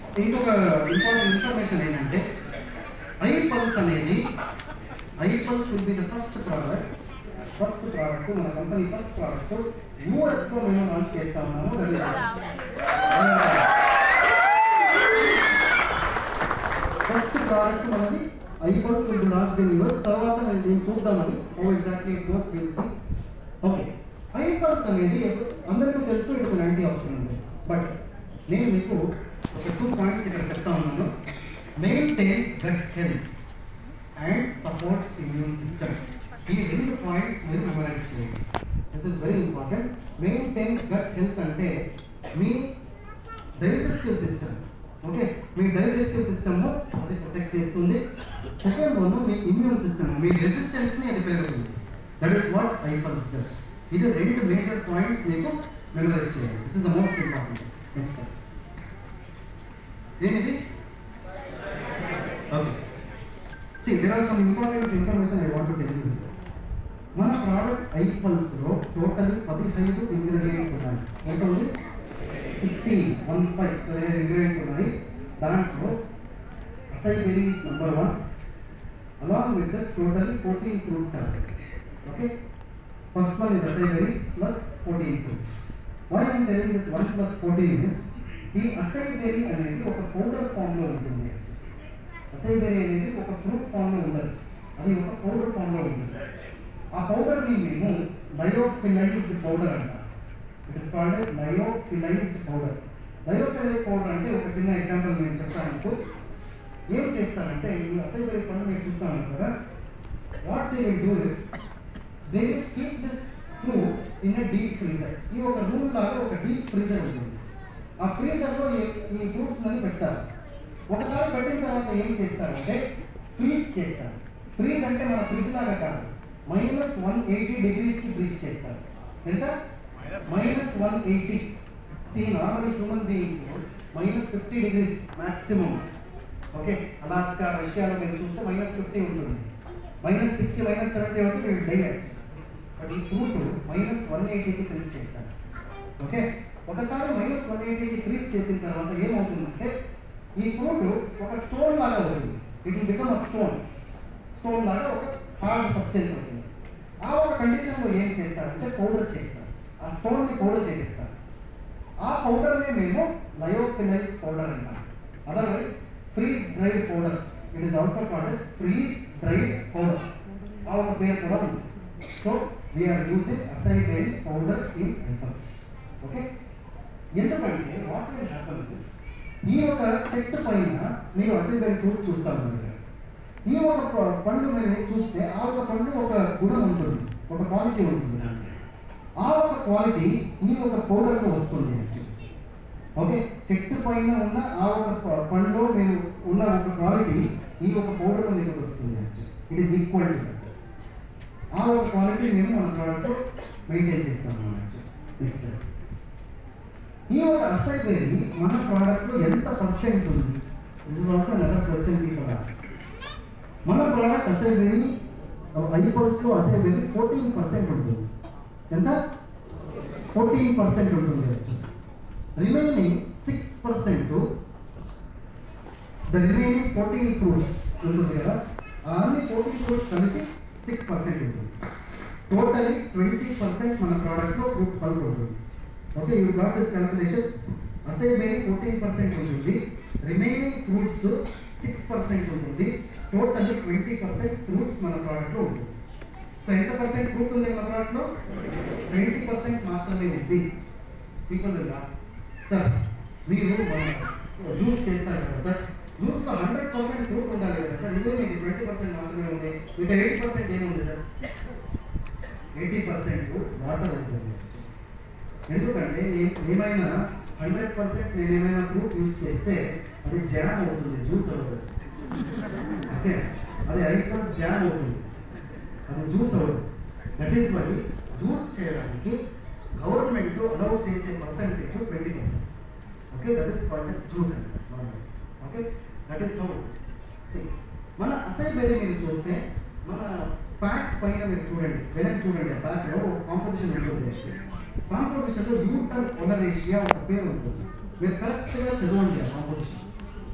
ఇంకొక important information ఏంటంటే I Pulse అనేది I Pulse will be the first product first product మన company first product యూఎస్లో మేము లాంచ్ చేస్తా ఉన్నాము ఫస్ట్ ప్రోడక్ట్ మనది I Pulse will be launch in US తర్వాత మేము దీన్ని చూద్దామని ఓ ఎగ్జాక్ట్లీ ఇట్ వాస్ తెలిసి ఓకే ఐ పల్స్ అనేది అందరికీ తెలుసు ఇట్ యాంటీ ఆప్షన్ ఉంది బట్ నేను మీకు ఒక టూ పాయింట్స్ ఇక్కడ చెప్తా ఉన్నాను maintains gut health and supports immune system ఈ రెండు పాయింట్స్ మీరు మెమరైజ్ చేయండి this is very important maintains gut health అంటే మీ డైజెస్టివ్ సిస్టమ్ ఓకే మీ డైజెస్టివ్ సిస్టమ్ అది ప్రొటెక్ట్ చేస్తుంది సెకండ్ వన్ మీ ఇమ్యూన్ సిస్టమ్ మీ రెసిస్టెన్స్ ని అది పెరుగుతుంది that is what I considers ఇది రెండు మేజర్ పాయింట్స్ మీకు మెమరైజ్ చేయాలి this is the most important next ఏంటిది okay see there are some important information I want to tell you మన ప్రోడక్ట్ ఐ పల్స్ లో టోటల్ పదిహేను ఇంగ్రీడియంట్స్ ఉన్నాయి ఎంత ఉంది ఫిఫ్టీన్ వన్ ఫైవ్ పదిహేను ఇంగ్రీడియంట్స్ ఉన్నాయి దాంట్లో acai berries number one along with the total fourteen fruits are okay first one is acai berry plus fourteen fruits why I'm telling this one plus fourteen is ఈ acai berry అనేది ఒక powder form లో ఉంటుంది అసై berry అనేది ఒక fruit form లో ఉండదు అది ఒక పౌడర్ ఫామ్ లో ఉంటుంది ఆ పౌడర్ ని మేము లయోఫిలైజ్డ్ పౌడర్ అంటాం it is called as lyophilised powder lyophilise powder అంటే ఒక చిన్న ఎగ్జాంపుల్ నేను చెప్తాను మీకు ఏం చేస్తారంటే ఈ అసైబరీ పండు మీరు చూస్తాను కదా what they will do is they will keep this fruit in a deep freezer ఈ ఒక రూమ్ లాగా ఒక డీప్ ఫ్రీజర్ ఉంటుంది ఆ ఫ్రీజర్ లో ఈ ఈ ఫ్రూట్స్ అన్ని పెడతారు ఒకసారి పెట్టిన తర్వాత ఏం చేస్తారంటే ఫ్రీజ్ చేస్తారు ఫ్రీజ్ అంటే మన ఫ్రిడ్జ్ లాగా కాదు మైనస్ వన్ ఎయిటీ డిగ్రీస్ కి ఫ్రీజ్ చేస్తారు ఎంత minus one eighty C normal human beings minus fifty degrees maximum okay Alaska రష్యాలో మీరు చూస్తే మైనస్ ఫిఫ్టీ ఉంటుంది మైనస్ సిక్స్టీ మైనస్ సెవెంటీ వరకు మీరు డై బట్ ఈ ఫ్రూట్ మైనస్ వన్ ఎయిటీకి ఫ్రీజ్ చేస్తారు ఓకే ఒకసారి మైనస్ వన్ ఎయిటీకి ఫ్రీజ్ చేసిన తర్వాత ఏమవుతుందంటే ఈ ఫ్రూట్ ఒక స్టోన్ లాగా అవుతుంది it will become a stone stone లాగా ఒక హార్డ్ సబ్స్టెన్స్ అవుతుంది ఆ ఒక కండిషన్లో ఏం చేస్తారంటే పౌడర్ చేస్తారు ఆ స్టోన్ని పౌడర్ చేసేస్తారు ఆ పౌడర్ని మేము లయోఫిలైజ్ పౌడర్ అంటాం otherwise freeze dried powder it is also called as freeze dried powder ఆ ఒక పేరు కూడా ఉంది సో వీఆర్ యూజింగ్ అసైడ్ పౌడర్ ఇన్ ఐటమ్స్ ఓకే ఎందుకంటే వాట్ విల్ హ్యాపన్ దిస్ ఈ ఒక చెట్టు పైన మీరు అసైడ్ ఫ్రూట్ చూస్తారు మీరు ఈ ఒక ప- పండు మీరు చూస్తే ఆ ఒక పండు ఒక గుణం ఉంటుంది ఒక క్వాలిటీ ఉంటుంది దానికి. ఆ ఒక క్వాలిటీ ఈ ఒక పౌడర్లో వస్తుంది ఓకే చెట్టు పైన ఉన్న ఆ ఒక ప- పండులో మీరు ఉన్న ఒక క్వాలిటీ ఈ ఒక పౌడర్లో మీకు దొరుకుతుంది ఇట్ ఈస్ ఈక్వల్ టు ఆ ఒక క్వాలిటీ మేము మన ప్రోడక్ట్ మెయింటైన్ చేస్తాము నెక్స్ట్ ఈ ఒక అసైబేరి మన ప్రోడక్ట్లో ఎంత పర్సెంట్ ఉంది ఇది also another question people ask మన ప్రోడక్ట్ అసైబేరి ఐపల్స్లో అసైబేరి ఫోర్టీన్ పర్సెంట్ ఉంటుంది ఎంత ఫోర్టీన్ పర్సెంట్ ఉంటుంది remaining six percent the remaining fourteen fruits ఉంటుంది కదా ఆ అన్ని ఫోర్టీన్ ఫ్రూట్స్ కలిసి సిక్స్ పర్సెంట్ ఉంటుంది టోటలీ ట్వంటీ పర్సెంట్ మన ప్రోడక్ట్లో ఫ్రూట్ పల్ప్ ఉంటుంది okay you got this calculation acai berry fourteen percent ఉంటుంది రిమైనింగ్ ఫ్రూట్స్ సిక్స్ పర్సెంట్ ఉంటుంది టోటల్ ట్వంటీ పర్సెంట్ ఫ్రూట్స్ మన ప్రోడక్ట్లో ఉంటుంది సో ఎంత పర్సెంట్ ఫ్రూట్ ఉంది మన ప్రోడక్ట్లో ట్వంటీ పర్సెంట్ మాత్రమే ఉంది పీపుల్ విల్ ఆస్క్ సార్ మీరు జ్యూస్ చేస్తారు కదా సార్ జ్యూస్లో హండ్రెడ్ పర్సెంట్ ఫ్రూట్ ఉండాలి కదా సార్ ఇదే మీకు ట్వంటీ పర్సెంట్ మాత్రమే ఉంది ఇంకా ఎయిటీ పర్సెంట్ ఏముంది సార్ ఎయిటీ పర్సెంట్ వాటర్ ఉంటుంది ఎందుకంటే ఏ- ఏమైనా హండ్రెడ్ పర్సెంట్ నేను ఏమైనా ఫ్రూట్ యూస్ చేస్తే అది జామ్ అవుతుంది జ్యూస్ అవుతుంది ఓకే అది ఐటమ్స్ జామ్ అవుతుంది అది జ్యూస్ అవుతుంది దట్ ఈస్ వై జ్యూస్ చేయడానికి గవర్నమెంట్ అలౌ చేసే percentage twenty percent okay that is called as juice okay that is how మన అసై బేరీ మీరు చూస్తే మన ప్యాక్ పైన మీరు చూడండి వెనక చూడండి ఆ ప్యాక్లో కాంపోజిషన్ ఉంటుంది కాంపోజిషన్లో యూటర్ ఒలరేషియా ఒక పేరు ఉంటుంది మీరు కరెక్ట్గా చదవండి ఆ కాంపోజిషన్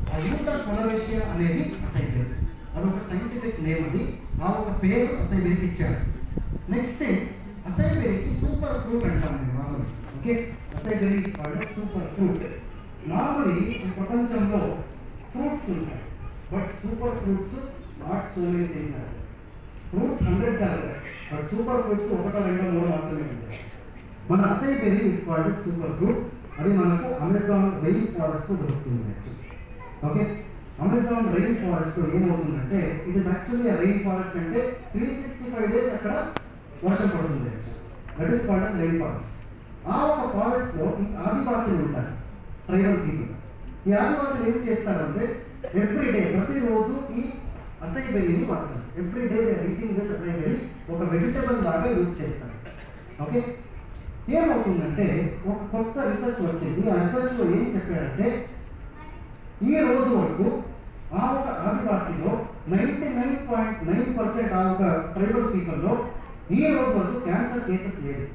ఆ యూటర్ కొలరేషియా అనేది అసైబెరీ అదొక సైంటిఫిక్ నేమ్ అది ఆ ఒక పేరు అసైబెరీకి ఇచ్చారు నెక్స్ట్ థింగ్ అసైబెరీకి సూపర్ ఫ్రూట్ అంటాం మేము normal okay acai berry is called super fruit normally ఈ ప్రపంచంలో ఫ్రూట్స్ ఉంటాయి but super fruits not so many things are fruits hundred జరుగుతాయి బట్ సూపర్ ఫ్రూట్స్ ఒకటో రెండో మూడో మాత్రమే ఉంటాయి మన acai berry is called super fruit అది మనకు అమెజాన్ రెయిన్ ఫారెస్ట్ దొరుకుతుంది ఓకే అమెజాన్ రెయిన్ ఫారెస్ట్ ఏమవుతుందంటే it is actually rain forest అంటే త్రీ సిక్స్టీ ఫైవ్ డేస్ అక్కడ వర్షం పడుతుంది that is called rain forest ఆ ఒక ఫారెస్ట్ లో ఈ ఆదివాసీలు ఉంటారు ట్రైబల్ పీపుల్ ఈ ఆదివాసులు ఏం చేస్తారంటే ఎవ్రీ డే ప్రతిరోజు ఈ అసైబెరీని వాడతారు every day eating this acai berry ఒక వెజిటబుల్ లాగా యూజ్ చేస్తారు ఓకే ఏమవుతుందంటే ఒక కొత్త రీసెర్చ్ వచ్చింది ఆ రీసెర్చ్ లో ఏం చెప్పారంటే ఈ రోజు వరకు ఆ ఒక ఆదివాసీలో ninety nine point nine percent ఆ ఒక ట్రైబల్ పీపుల్లో ఈ రోజు వరకు క్యాన్సర్ కేసెస్ లేదు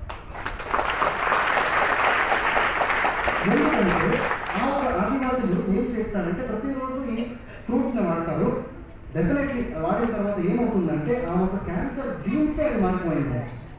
ఎందుకంటే ఆ ఒక ఆదివాసులు ఏం చేస్తారంటే ప్రతిరోజు ఈ ఫ్రూట్స్ వాడతారు డెఫినెట్లీ వాడిన తర్వాత ఏమవుతుందంటే ఆ ఒక క్యాన్సర్ జీన్సే అది మారిపోయింది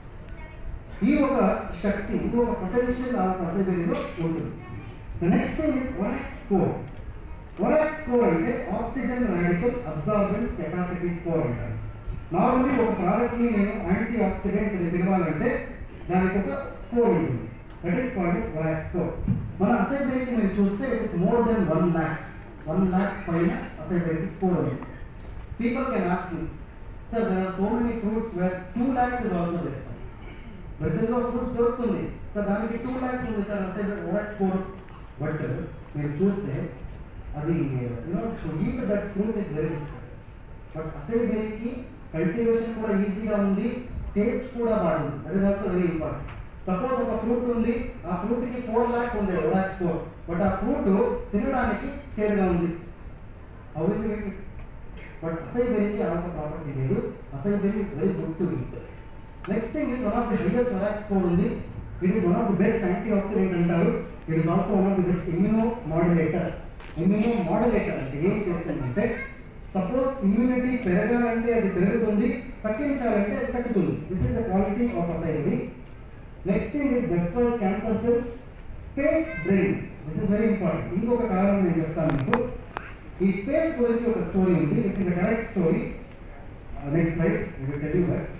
ఈ ఒక శక్తి ఇది ఒక పొటెన్షియల్ ఆ పర్సెంటేజ్లో ఉంటుంది next thing is ORAC score ORAC score అంటే oxygen radical absorbance capacity score అంటారు నార్మల్లీ ఒక ప్రోడక్ట్ని నేను యాంటీ ఆక్సిడెంట్ అని పిలవాలంటే దానికి ఒక స్కోర్ ఉంటుంది that is called is ORAC score మన అసైబైకి మీరు చూస్తే it is more than one lakh one lakh పైన అసైబైకి స్కోర్ ఉంది people can ask sir there are so many fruits where two lakhs is also there sir బ్రెజిల్లో ఫ్రూట్స్ దొరుకుతుంది సార్ దానికి టూ ల్యాక్స్ ఉంది సార్ అంటే ఓఎక్స్ స్కోర్ బట్ మీరు చూస్తే అది you know to eat that fruit is very but అసైబెరీకి కల్టివేషన్ కూడా ఈజీగా ఉంది టేస్ట్ కూడా బాగుంది that is also very important suppose ఒక ఫ్రూట్ ఉంది ఆ ఫ్రూట్కి ఫోర్ ల్యాక్ ఉంది ఓఎక్స్ స్కోర్ బట్ ఆ ఫ్రూట్ తినడానికి చేరుగా ఉంది అవును బట్ అసైబెరీకి ఆ ఒక ప్రాపర్టీ లేదు acai berry is very good to eat next thing is one of the highest ORACs score ఉంది it is one of the best antioxidant అంటారు it is also one of the best immunomodulator immunomodulator అంటే ఏం చేస్తుందంటే suppose immunity పెరగాలంటే అది పెరుగుతుంది తగ్గించాలంటే అది తగ్గుతుంది this is the quality of acai berry next thing is destroys cancer cells space brain this is very important ఇంకొక కారణం నేను చెప్తాను మీకు ఈ స్పేస్ గురించి ఒక స్టోరీ ఉంది it is correct story next slide you tell you that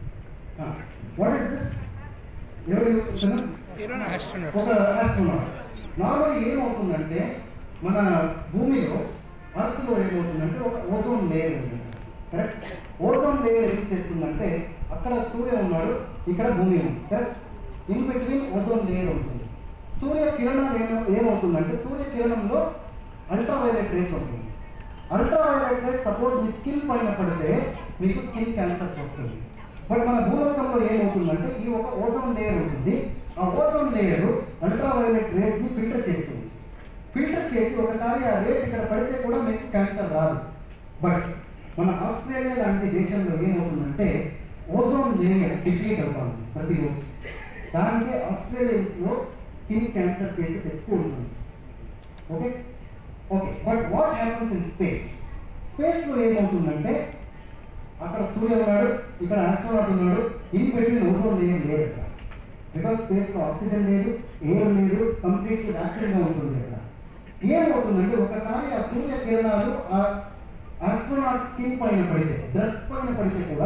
what is this ఎవరు astronaut. ఒక ఆస్ట్రోనాట్ నార్మల్ ఏమవుతుందంటే మన భూమిలో అర్త్లో ఏమవుతుందంటే ఒక ఓజోన్ లేయర్ ఉంది కరెక్ట్ ఓజోన్ లేయర్ ఏం చేస్తుందంటే అక్కడ సూర్య ఉన్నాడు ఇక్కడ భూమి ఉంది correct in between ozone layer ఉంటుంది సూర్య కిరణాలు ఏమో ఏమవుతుందంటే సూర్య కిరణంలో అల్ట్రావైలెట్ రేస్ ఉంటుంది అల్ట్రావైలెట్ రేస్ సపోజ్ మీ స్కిన్ పైన పడితే మీకు స్కిన్ క్యాన్సర్ వస్తుంది బట్ మన భూలోకంలో ఏమవుతుందంటే ఈ ఒక ఓజోన్ లేయర్ ఉంటుంది ఆ ఓజోన్ లేయర్ అల్ట్రావైలెట్ రేస్ ని ఫిల్టర్ చేస్తుంది ఫిల్టర్ చేసి ఒకసారి ఆ రేస్ ఇక్కడ పడితే కూడా మీకు క్యాన్సర్ రాదు బట్ మన ఆస్ట్రేలియా లాంటి దేశంలో ఏమవుతుందంటే ఓజోన్ లేయర్ డిప్లీట్ అవుతుంది ప్రతిరోజు దానికే ఆస్ట్రేలియన్స్ లో స్కిన్ క్యాన్సర్ కేసెస్ ఎక్కువ ఉంటుంది okay okay but what happens in space space లో ఏమవుతుందంటే అక్కడ సూర్య ఉన్నాడు ఇక్కడ ఆస్ట్రోనాట్ ఉన్నాడు ఇన్ బిట్వీన్ ఓజోన్ లేయర్ లేదు అక్కడ బికాస్ స్పేస్ లో ఆక్సిజన్ లేదు ఎయిర్ లేదు కంప్లీట్లీ యాక్టివ్ గా ఉంటుంది అక్కడ ఏమవుతుందంటే ఒకసారి ఆ సూర్య కిరణాలు ఆ ఆస్ట్రోనాట్ స్కిన్ పైన పడితే డ్రెస్ పైన పడితే కూడా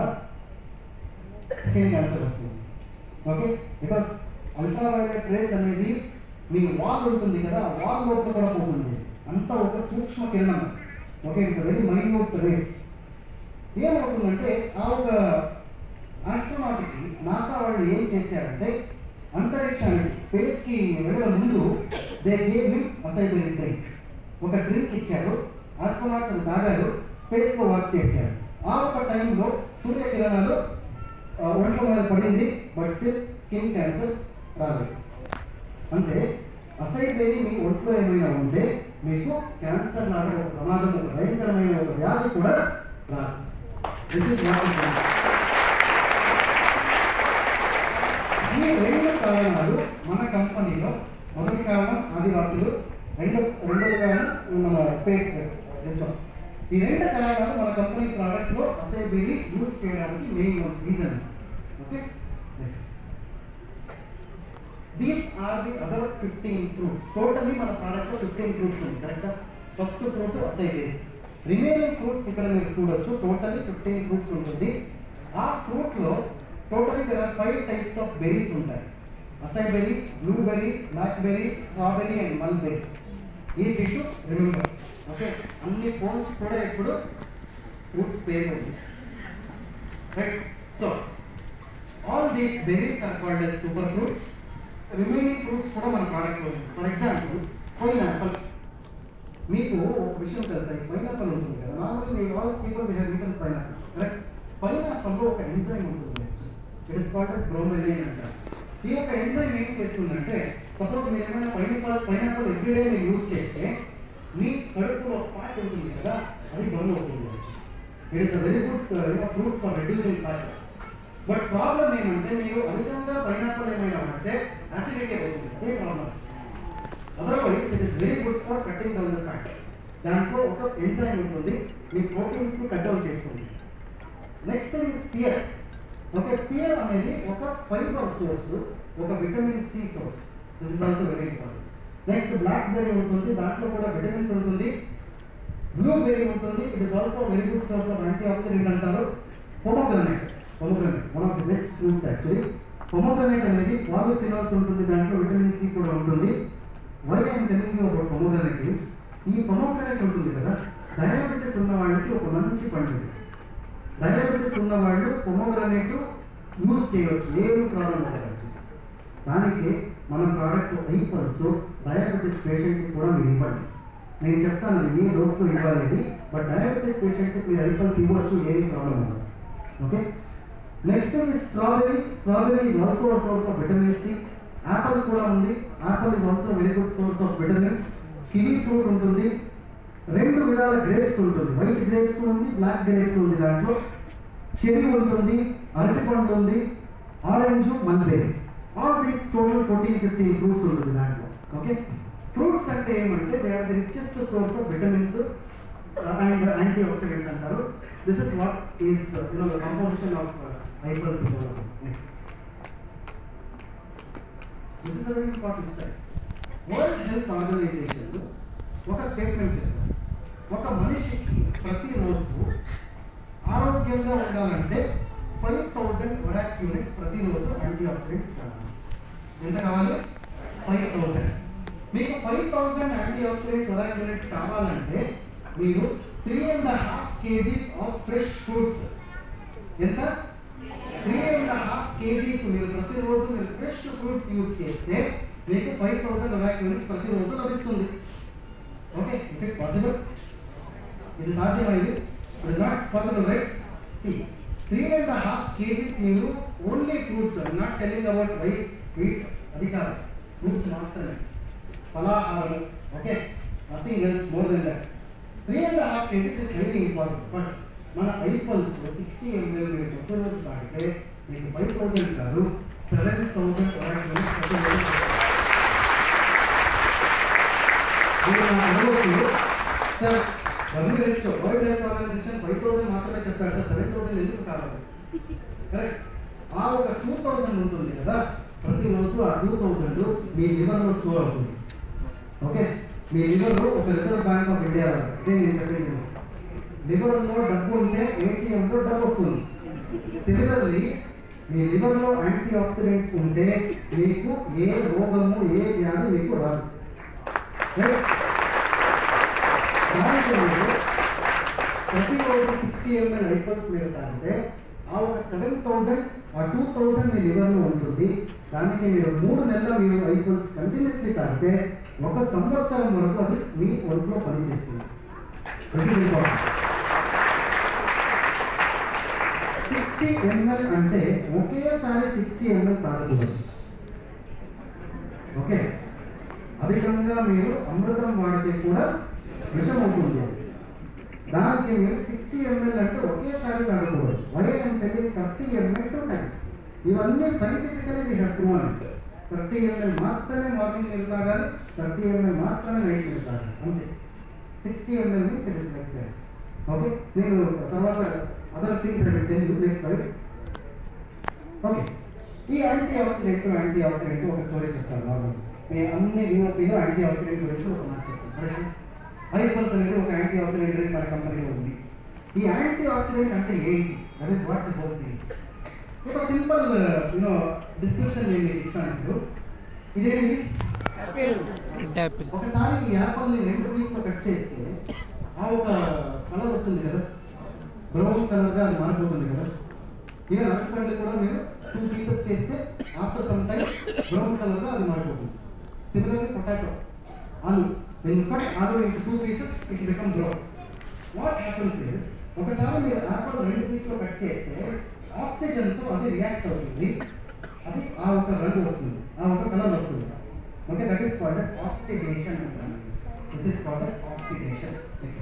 స్కిన్ క్యాన్సర్ వస్తుంది ఓకే బికాస్ అల్ట్రావైలెట్ రేస్ అనేది మీ వాల్ ఉంటుంది కదా ఆ వాల్ లోపల కూడా పోతుంది అంతా ఒక సూక్ష్మ కిరణం okay it's very minute rays ఏమవుతుందంటే ఆ ఒక ఆస్ట్రోనాట్కి నాసా వాళ్ళు ఏం చేశారంటే అంతరిక్షానికి స్పేస్కి వెళ్ళే ముందు they gave him acai berry drink ఒక డ్రింక్ ఇచ్చారు ఆస్ట్రోనాట్స్ అది తాగారు స్పేస్లో వర్క్ చేశారు ఆ ఒక టైంలో సూర్యకిరణాలు ఆ, ఒంట్లో మీద పడింది బట్ స్టిల్ స్కిన్ క్యాన్సర్స్ రాలేదు అంటే అసైబేరి మీ ఒంట్లో ఏమైనా ఉంటే మీకు క్యాన్సర్ లాగా ఒక ప్రమాదం ఒక భయంకరమైన ఒక వ్యాధి కూడా రాదు దిస్ ఇస్ వాట్ ఈ రెండు కారణాలు మన కంపెనీలో మొదటి కారణం ఆదివాసులు రెండో రెండవ కారణం మన ఈ రెండు కారణాలు మన కంపెనీ ప్రోడక్ట్ లో అసైబేరి యూస్ చేయడానికి main reason okay next these are the other fifteen fruits totally మన ప్రోడక్ట్ లో ఫిఫ్టీన్ ఫ్రూట్స్ ఉంది కరెక్టా first fruit acai berry remaining fruits ఇక్కడ మీరు చూడొచ్చు టోటలీ ఫిఫ్టీన్ ఫ్రూట్స్ ఉంటుంది ఆ ఫ్రూట్ లో totally there are five types of berries ఉంటాయి acai berry blueberry blackberry strawberry and mulberry easy to remember okay అన్ని ఫోన్స్ కూడా ఇప్పుడు ఫ్రూట్స్ పేరు ఉంది right so all these berries are called as super fruits remaining fruits కూడా మన ప్రోడక్ట్లో ఉంది for example pineapple మీకు ఒక విషయం తెలుసా ఈ పైనాపిల్ ఉంటుంది కదా నార్మల్లీ మీ all people we have eaten pineapple correct పైనాపిల్లో ఒక ఎంజైమ్ ఉంటుంది it is called as bromelain అంటారు ఈ యొక్క ఎంజైమ్ ఏం చేస్తుందంటే సపోజ్ మీరు ఏమైనా పైనాపిల్ పైనాపిల్ ఎవ్రీడే మీరు యూజ్ చేస్తే మీ కడుపులో ఫ్యాట్ ఉంటుంది కదా అది బర్న్ అవుతుంది it is a very good fruit for reducing fat but problem ఏమంటే మీరు అధికంగా పైనాపిల్ ఏమైనా పడితే యాసిడిటీ అవుతుంది అదే problem otherwise it is very good for cutting down the fat దాంట్లో ఒక ఎంజైమ్ ఉంటుంది మీ ప్రోటీన్స్ ని కట్ డౌన్ చేస్తుంది next is pear okay pear అనేది ఒక ఫైబర్ సోర్స్ ఒక vitamin C source this is also very important next blackberry ఉంటుంది దాంట్లో కూడా విటమిన్స్ ఉంటుంది బ్లూ బెర్రీ ఉంటుంది it is also very good source of antioxidant అంటారు pomegranate pomegranate one of the best fruits actually pomegranate అనేది polyphenols ఉంటుంది దాంట్లో vitamin C కూడా ఉంటుంది why I'm telling you about pomegranate is ఈ pomegranate ఉంటుంది కదా డయాబెటీస్ ఉన్న వాళ్ళకి ఒక మంచి పండు ఇది. డయాబెటీస్ ఉన్న వాళ్ళు పొమోగ్రనేట్ యూజ్ చేయవచ్చు ఏమి ప్రాబ్లం ఉండదు దానికి మన ప్రోడక్ట్ ఐపల్స్ డయాబెటీస్ పేషెంట్స్ కూడా మీరు ఇవ్వండి నేను చెప్తాను అది ఏ డోస్లో ఇవ్వాలి బట్ డయాబెటీస్ పేషెంట్స్ మీరు ఐపల్స్ ఇవ్వచ్చు ఏమి ప్రాబ్లం ఉండదు okay next is strawberry strawberry is also source of vitamin C apple కూడా ఉంది apple is also very good source of vitamins kiwi fruit ఉంటుంది రెండు విధాల గ్రేప్స్ ఉంటుంది వైట్ గ్రేప్స్ ఉంది బ్లాక్ గ్రేప్స్ ఉంది దాంట్లో చెరి ఉంటుంది అరటి పండు ఉంది orange mulberry all these total fourteen fifteen fruits ఉంటుంది దాంట్లో ఓకే ఫ్రూట్స్ అంటే ఏమంటే they are the richest source of vitamins and antioxidants అంటారు this is what is you know the composition of ఐపల్స్ next this is very important style world health organization ఒక statement చెప్పారు ఒక మనిషికి ప్రతిరోజు ఆరోగ్యంగా ఉండాలంటే ఫైవ్ థౌజండ్ వరాక్ యూనిట్స్ ప్రతిరోజు యాంటీ ఆక్సిడెంట్స్ కావాలి ఎంత కావాలి ఫైవ్ థౌజండ్ మీకు five thousand antioxidants ORAC units కావాలంటే మీరు three and half kgs of fresh fruits ఎంత త్రీ అండ్ హాఫ్ కేజీస్ మీరు ప్రతిరోజు మీరు ఫ్రెష్ ఫ్రూట్స్ యూజ్ చేస్తే మీకు ఫైవ్ థౌసండ్ వరాక్ యూనిట్స్ ప్రతిరోజు లభిస్తుంది ఓకే ఇస్ ఇట్ పాసిబుల్ ఇది సాధ్యమైంది it is not possible right see three and half kgs మీరు only fruits not telling about rice sweet అది కాదు ఫ్రూట్స్ మాత్రమే ఫలాహారం okay nothing else more than that three and half kgs is very important but మన ఐపల్స్ sixty ml మీరు ప్రతిరోజు తాగితే మీకు ఫైవ్ థౌసండ్ కాదు seven thousand sir WHO world health organization five thousand మాత్రమే చెప్పారు సార్ సెవెన్ థౌసండ్ ఎందుకు కావాలి కరెక్ట్ ఆ ఒక టూ థౌసండ్ ఉంటుంది కదా ప్రతిరోజు ఆ టూ థౌసండ్ మీ లివర్లో స్టోర్ అవుతుంది ఓకే మీ లివర్లో ఒక రిజర్వ్ బ్యాంక్ ఆఫ్ ఇండియా ఇదే నేను చెప్పింది లివర్లో డబ్బు ఉంటే ఏటీఎంలో డబ్బు వస్తుంది సిమిలర్లీ మీ లివర్లో యాంటీ ఆక్సిడెంట్స్ ఉంటే మీకు ఏ రోగము ఏ వ్యాధి మీకు రాదు రైట్ దానికి మీరు ప్రతిరోజు సిక్స్టీ ఎంఎల్ ఐపల్స్ మీరు తాగితే ఆ ఒక సెవెన్ థౌసండ్ ఆ టూ థౌసండ్ మీ లివర్లో ఉంటుంది దానికి మీరు మూడు నెలల మీరు ఐపల్స్ కంటిన్యూస్లీ తాగితే ఒక సంవత్సరం వరకు అది మీ ఒంట్లో పనిచేస్తుంది సిక్స్టీ ఎంఎల్ అంటే ఒకేసారి సిక్స్టీ ఎంఎల్ తాగకూడదు ఓకే అధికంగా మీరు అమృతం వాడితే కూడా విషం అవుతుంది దానికి మీరు సిక్స్టీ ఎంఎల్ అంటే ఒకేసారి తాగకూడదు వై అంటే థర్టీ ఎంఎల్ టు టైమ్స్ ఇవన్నీ scientifically we have proven thirty ml మాత్రమే మార్నింగ్ మీరు తాగాలి థర్టీ ఎంఎల్ మాత్రమే నైట్ మీరు తాగాలి అంతే సిక్స్టీ ఎంఎల్ ని ఓకే నేను తర్వాత other things I tell you please right okay ఈ యాంటీ ఆక్సిడెంట్ యాంటీ ఆక్సిడెంట్ ఒక స్టోరీ చెప్తాను నార్మల్ నేను అన్ని యూరోపీలో యాంటీ ఆక్సిడెంట్ గురించి ఒక మాట చెప్తాను ఐఫోన్స్ అనేది ఒక యాంటీ ఆక్సిడెంట్ మన కంపెనీలో ఉంది ఈ యాంటీ ఆక్సిడెంట్ అంటే ఏంటి that is what is whole things ఒక సింపుల్ యూనో డిస్క్రిప్షన్ నేను మీకు ఇస్తాను ఇప్పుడు ఇదేంటి రెడ్ యాపిల్ ఒకసారి ఈ యాపిల్ని రెండు పీస్లో కట్ చేస్తే ఆ ఒక కలర్ వస్తుంది కదా బ్రౌన్ కలర్గా అది మారిపోతుంది కదా ఈవెన్ అరటిపండ్లు కూడా మీరు టూ పీసెస్ చేస్తే ఆఫ్టర్ సమ్ టైం బ్రౌన్ కలర్గా అది మారిపోతుంది similarly potato aloo when you cut aloo into two pieces it become brown what happens is ఒకసారి మీరు యాపిల్ రెండు పీస్లో కట్ చేస్తే ఆక్సిజన్తో అది రియాక్ట్ అవుతుంది అది ఆ ఒక రంగు వస్తుంది ఆ ఒక కలర్ వస్తుంది okay that is called as oxidation అంటారు this is called as oxidation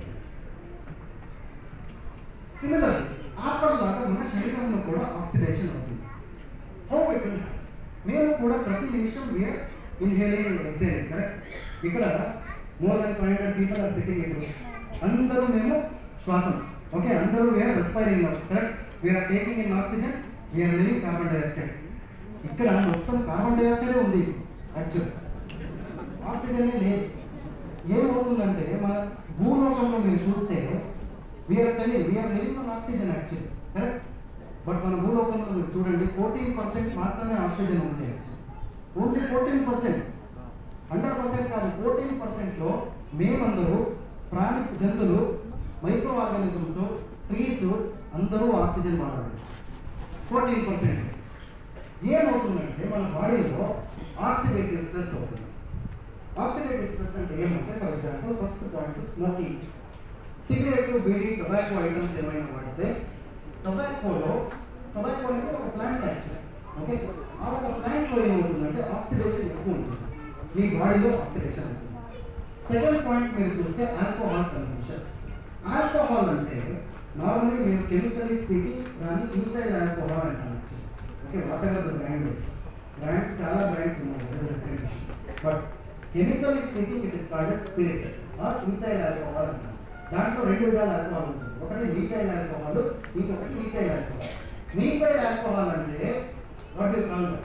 similar ఆపర్ లాగా మన శరీరంలో కూడా ఆక్సిడేషన్ అవుతుంది హౌ ఇట్ విల్ మేము కూడా ప్రతి నిమిషం వీఆర్ ఇన్హేలింగ్ ఎక్సేలింగ్ కరెక్ట్ ఇక్కడ more than five hundred people are sitting ఇప్పుడు అందరూ మేము శ్వాసం ఓకే అందరూ we are respiring correct we are taking in oxygen we are living carbon dioxide ఇక్కడ మొత్తం కార్బన్ డైఆక్సైడ్ ఉంది యాక్చువల్ ఆక్సిజన్ లేదు ఏమవుతుందంటే మన భూలోకంలో మీరు చూస్తే వీఆర్ టెలి we are living on oxygen actual correct but మన భూలోకంలో మీరు చూడండి ఫోర్టీన్ పర్సెంట్ మాత్రమే ఆక్సిజన్ ఉంది only fourteen percent hundred percent కాదు ఫోర్టీన్ పర్సెంట్లో మేమందరూ ప్రాణి జంతువులు మైక్రో ఆర్గానిజమ్స్ ట్రీస్ అందరూ ఆక్సిజన్ వాడాలి ఫోర్టీన్ పర్సెంట్ ఏమవుతుందంటే మన బాడీలో ఆక్సిడేటివ్ స్ట్రెస్ అవుతుంది ఆక్సిడేటివ్ స్ట్రెస్ అంటే ఏమంటే for example first point smoking cigarette beedi tobacco items ఏమైనా వాడితే టొబాకోలో టొబాకో అనేది ఒక ప్లాంట్ యాక్షన్ ఓకే ఆ ఒక ప్లాంట్లో ఏమవుతుందంటే ఆక్సిడేషన్ ఎక్కువ ఉంటుంది మీ బాడీలో ఆక్సిడేషన్ ఉంటుంది సెకండ్ పాయింట్ మీరు చూస్తే ఆల్కహాల్ కన్సంప్షన్ ఆల్కహాల్ అంటే నార్మల్లీ మీరు కెమికలీ స్పీకింగ్ దాన్ని ఈథైల్ ఆల్కహాల్ అంటారు okay whatever the brand is brand చాలా బ్రాండ్స్ ఉన్నాయి but chemical speaking it is called spirit or ethyl alcohol అంటారు దాంట్లో రెండు విధాల ఆల్కహాల్ ఉంటుంది ఒకటి మీథైల్ ఆల్కహాల్ ఇంకొకటి ఈథైల్ ఆల్కహాల్ మీథైల్ ఆల్కహాల్ అంటే what you call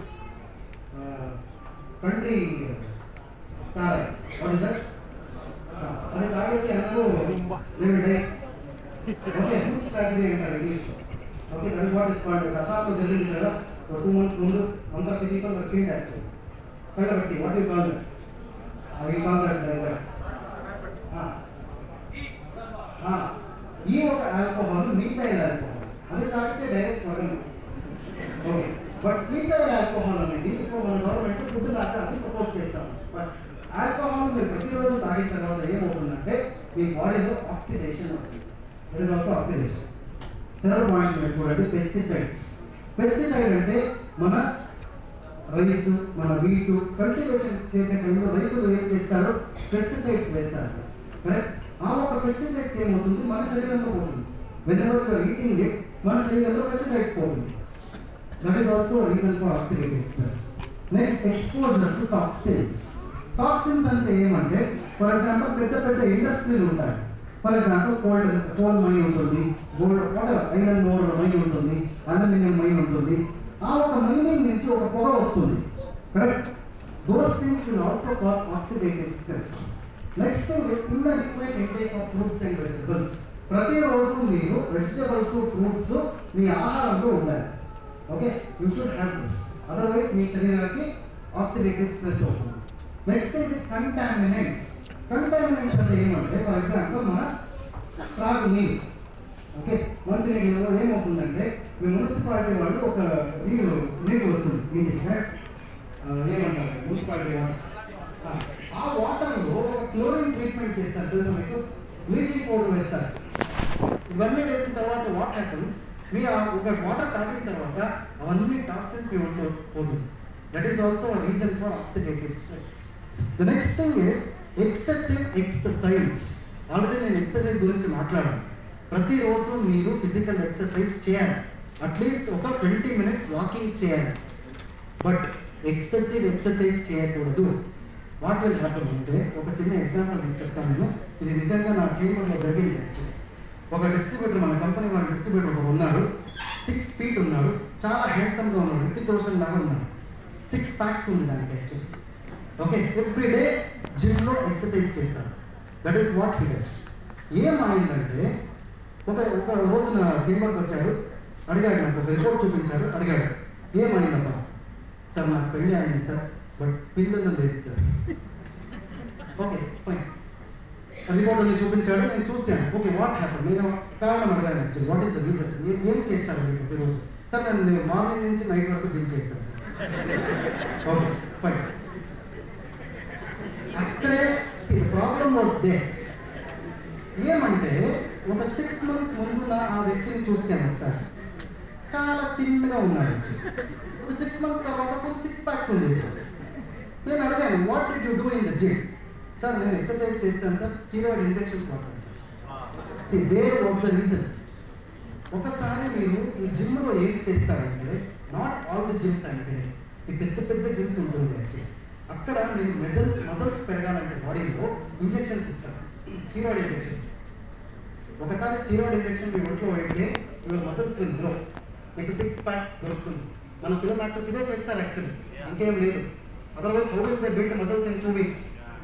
country sorry what is that అది తాగేసి అందరూ నేను డై ఓకే ఫుడ్ స్ట్రాటజీ అంటారు ఇంగ్లీష్లో okay that is what is called అసాంలో జరిగింది కదా టూ మంత్స్ ముందు అంత ఫిజికల్ ఫీల్డ్ యాక్షన్ కాబట్టి వాట్ యూ కాల్ అవి కాల్ దట్ ఈ ఒక ఆల్కహాల్ మిగతాయిల్ ఆల్కహాల్ అది తాగితే డైరెక్ట్ స్వగం ఓకే బట్ మిగతాయిల్ ఆల్కహాల్ అనేది ఇప్పుడు మన గవర్నమెంట్ ఫుడ్ దాకా అది ప్రపోజ్ చేస్తాం బట్ ఆల్కహాల్ మీరు ప్రతిరోజు తాగిన తర్వాత ఏమవుతుందంటే మీ బాడీలో ఆక్సిడేషన్ అవుతుంది it is also oxidation third point మీరు చూడండి పెస్టిసైడ్స్ పెస్టిసైడ్ అంటే మన రైస్ మన వీటు కల్టివేషన్ చేసే టైంలో రైతులు ఏం చేస్తారు పెస్టిసైడ్స్ వేస్తారు కరెక్ట్ ఆ ఒక పెస్టిసైడ్స్ ఏమవుతుంది మన శరీరంలో పోతుంది వెదర్ ఈటింగ్ ఇట్ మన శరీరంలో పెస్టిసైడ్స్ పోతుంది that is also reason for oxidative stress next exposure to toxins toxins అంటే ఏమంటే ఫర్ ఎగ్జాంపుల్ పెద్ద పెద్ద ఇండస్ట్రీలు ఉంటాయి for example cold coal mine ఉంటుంది gold water iron ore mine ఉంటుంది అల్యూమినియం మైన్ ఉంటుంది ఆ ఒక మైనింగ్ నుంచి ఒక పొగ వస్తుంది correct those things will also cause oxidative stress next thing is inadequate intake of fruits and vegetables ప్రతిరోజు మీరు వెజిటబుల్స్ ఫ్రూట్స్ మీ ఆహారంలో ఉండాలి okay you should have this otherwise మీ శరీరానికి ఆక్సిడేటివ్ స్ట్రెస్ అవుతుంది next thing is contaminants contaminants అంటే ఏమంటే ఫర్ ఎగ్జాంపుల్ మన త్రాగు నీరు ఓకే మంచి నీళ్ళలో ఏమవుతుందంటే మీ మున్సిపాలిటీ వాళ్ళు ఒక నీరు నీరు వస్తుంది ఇంటికి కరెక్ట్ ఏమంటారు మున్సిపాలిటీ వాటర్ ఆ వాటర్లో ఒక క్లోరిన్ ట్రీట్మెంట్ చేస్తారు తెలుసా మీకు బ్లీచింగ్ పౌడర్ వేస్తారు ఇవన్నీ వేసిన తర్వాత వాట్ హ్యాపన్స్ మీ ఆ ఒక వాటర్ తాగిన తర్వాత అవన్నీ టాక్సిన్స్ మీ ఒంట్లో పోతుంది that is also reason for oxidative stress the next thing is excessive exercise already నేను ఎక్సర్సైజ్ గురించి మాట్లాడాను ప్రతిరోజు మీరు ఫిజికల్ ఎక్సర్సైజ్ చేయాలి అట్లీస్ట్ ఒక ట్వంటీ మినిట్స్ వాకింగ్ చేయాలి బట్ ఎక్సెసివ్ ఎక్సర్సైజ్ చేయకూడదు వాట్ విల్ హ్యాపన్ అంటే ఒక చిన్న ఎగ్జాంపుల్ నేను చెప్తాను నేను ఇది నిజంగా నా జీవితంలో జరిగింది actually. ఒక డిస్ట్రిబ్యూటర్ మన కంపెనీ వాళ్ళ డిస్ట్రిబ్యూటర్ ఒకడు ఉన్నాడు సిక్స్ ఫీట్ ఉన్నాడు చాలా హ్యాండ్సమ్గా ఉన్నాడు రితిక్ రోషన్ లాగా ఉన్నాడు సిక్స్ ప్యాక్స్ ఉంది దానికి యాక్చువల్లీ ఓకే ఎవ్రీ డే జిమ్లో ఎక్సర్సైజ్ చేస్తాడు that is what he does ఏమైందంటే ఒక ఒక రోజున చేంబర్కి వచ్చాడు అడిగాడు నాకు ఒక రిపోర్ట్ చూపించాడు అడిగాడు ఏమైందమ్మా సార్ నాకు పెళ్ళి అయింది సార్ బట్ పిల్లలు లేదు సార్ ఓకే ఫైన్ రిపోర్ట్ అని చూపించాడు నేను చూశాను ఓకే వాట్ హ్యాపన్ నేను కారణం అడిగాను actually what is the reason ఏం చేస్తారు మీరు ప్రతిరోజు సార్ నేను మార్నింగ్ నుంచి నైట్ వరకు జిమ్ చేస్తాను సార్ ఓకే ఫైన్ అక్కడే ప్రాబ్లమ్ వాస్ దే ఏమంటే ఒక సిక్స్ మంత్స్ ముందున్న ఆ వ్యక్తిని చూశాను ఒకసారి చాలా థిన్గా ఉన్నాడు ఒక సిక్స్ మంత్స్ తర్వాత ఫుల్ సిక్స్ ప్యాక్స్ ఉండేది నేను అడిగాను what do you do in the gym sir నేను ఎక్సర్సైజ్ చేస్తాను సార్ స్టీరాయిడ్ ఇంజెక్షన్స్ వాడతాను sir see there was the reason ఒకసారి మీరు ఈ జిమ్లో ఏం చేస్తారంటే నాట్ ఆల్ ది జిమ్స్ అంటే ఈ పెద్ద పెద్ద జిమ్స్ ఉంటుంది యాక్చువల్లీ అక్కడ మీరు మెజల్స్ మజల్స్ పెరగాలంటే బాడీలో ఇంజెక్షన్స్ ఇస్తారు స్టీరాయిడ్ ఇంజెక్షన్స్ ఒకసారి స్టీరాయిడ్ ఇంజెక్షన్ మీ ఒంట్లో పెడితే యువర్ మజల్స్ విల్ గ్రో మీకు సిక్స్ ప్యాక్స్ దొరుకుతుంది మన ఫిల్మ్ యాక్టర్స్ ఇదే చేస్తారు యాక్చువల్లీ ఇంకేం లేదు otherwise how will they build muscles in two weeks